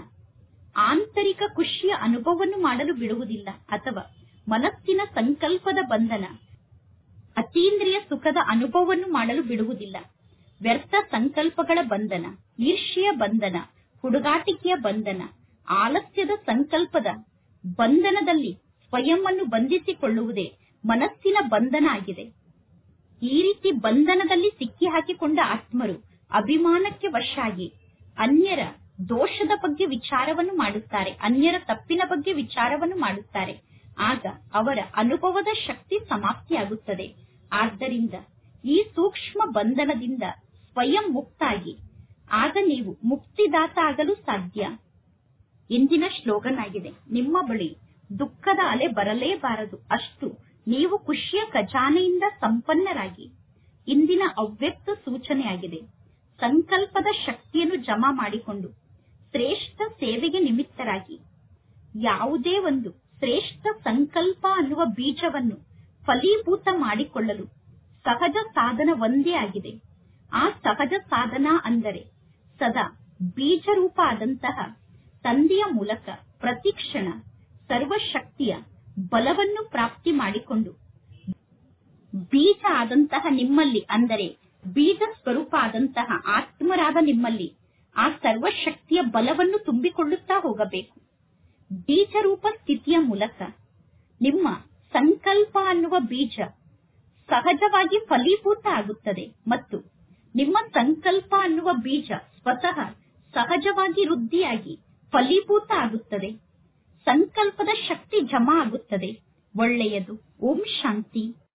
ಆಂತರಿಕ ಖುಷಿಯ ಅನುಭವವನ್ನು ಮಾಡಲು ಬಿಡುವುದಿಲ್ಲ ಅಥವಾ ಮನಸ್ಸಿನ ಸಂಕಲ್ಪದ ಬಂಧನ ಅತೀಂದ್ರಿಯ ಸುಖದ ಅನುಭವವನ್ನು ಮಾಡಲು ಬಿಡುವುದಿಲ್ಲ ವ್ಯರ್ಥ ಸಂಕಲ್ಪಗಳ ಬಂಧನ ಈರ್ಷ್ಯೆಯ ಬಂಧನ ಹುಡುಗಾಟಿಕೆಯ ಬಂಧನ ಆಲಸ್ಯದ ಸಂಕಲ್ಪದ ಬಂಧನದಲ್ಲಿ ಸ್ವಯಂವನ್ನು ಬಂಧಿಸಿಕೊಳ್ಳುವುದೇ ಮನಸ್ಸಿನ ಬಂಧನ ಆಗಿದೆ ಈ ರೀತಿ ಬಂಧನದಲ್ಲಿ ಸಿಕ್ಕಿ ಹಾಕಿಕೊಂಡ ಆತ್ಮರು ಅಭಿಮಾನಕ್ಕೆ ವಶಾಗಿ ಅನ್ಯರ ದೋಷದ ಬಗ್ಗೆ ವಿಚಾರವನ್ನು ಮಾಡುತ್ತಾರೆ ಅನ್ಯರ ತಪ್ಪಿನ ಬಗ್ಗೆ ವಿಚಾರವನ್ನು ಮಾಡುತ್ತಾರೆ ಆಗ ಅವರ ಅನುಭವದ ಶಕ್ತಿ ಸಮಾಪ್ತಿಯಾಗುತ್ತದೆ ಆದ್ದರಿಂದ ಈ ಸೂಕ್ಷ್ಮ ಬಂಧನದಿಂದ ಸ್ವಯಂ ಮುಕ್ತಾಗಿ ಆಗ ನೀವು ಮುಕ್ತಿದಾತ ಆಗಲು ಸಾಧ್ಯ ಇಂದಿನ ಶ್ಲೋಗನ್ ಆಗಿದೆ ನಿಮ್ಮ ಬಳಿ ದುಃಖದ ಅಲೆ ಬರಲೇಬಾರದು ಅಷ್ಟು ನೀವು ಖುಷಿಯ ಖಜಾನೆಯಿಂದ ಸಂಪನ್ನರಾಗಿ ಇಂದಿನ ಅವ್ಯಕ್ತ ಸೂಚನೆಯಾಗಿದೆ ಸಂಕಲ್ಪದ ಶಕ್ತಿಯನ್ನು ಜಮಾ ಮಾಡಿಕೊಂಡು ಶ್ರೇಷ್ಠ ಸೇವೆಗೆ ನಿಮಿತ್ತರಾಗಿ ಯಾವುದೇ ಒಂದು ಶ್ರೇಷ್ಠ ಸಂಕಲ್ಪ ಅನ್ನುವ ಬೀಜವನ್ನು ಫಲೀಭೂತ ಮಾಡಿಕೊಳ್ಳಲು ಸಹಜ ಸಾಧನ ಒಂದೇ ಆಗಿದೆ ಆ ಸಹಜ ಸಾಧನ ಅಂದರೆ ಸದಾ ಬೀಜರೂಪ ಆದಂತಹ ತಂದೆಯ ಮೂಲಕ ಪ್ರತಿಕ್ಷಣ ಸರ್ವಶಕ್ತಿಯ ಬಲವನ್ನು ಪ್ರಾಪ್ತಿ ಮಾಡಿಕೊಂಡು ಬೀಜ ಆದಂತಹ ನಿಮ್ಮಲ್ಲಿ ಅಂದರೆ ಬೀಜ ಸ್ವರೂಪ ಆದಂತಹ ಆತ್ಮರಾದ ನಿಮ್ಮಲ್ಲಿ ಆ ಸರ್ವಶಕ್ತಿಯ ಬಲವನ್ನು ತುಂಬಿಕೊಳ್ಳುತ್ತಾ ಹೋಗಬೇಕು ಬೀಜರೂಪ ಸ್ಥಿತಿಯ ಮೂಲಕ ನಿಮ್ಮ ಸಂಕಲ್ಪ ಅನ್ನುವ ಬೀಜ ಸಹಜವಾಗಿ ಫಲೀಭೂತ ಆಗುತ್ತದೆ ಮತ್ತು ನಿಮ್ಮ ಸಂಕಲ್ಪ ಅನ್ನುವ ಬೀಜ ಸ್ವತಃ ಸಹಜವಾಗಿ ವೃದ್ಧಿಯಾಗಿ ಫಲೀಭೂತ ಆಗುತ್ತದೆ ಸಂಕಲ್ಪದ ಶಕ್ತಿ ಜಮಾ ಆಗುತ್ತದೆ ಒಳ್ಳೆಯದು ಓಂ ಶಾಂತಿ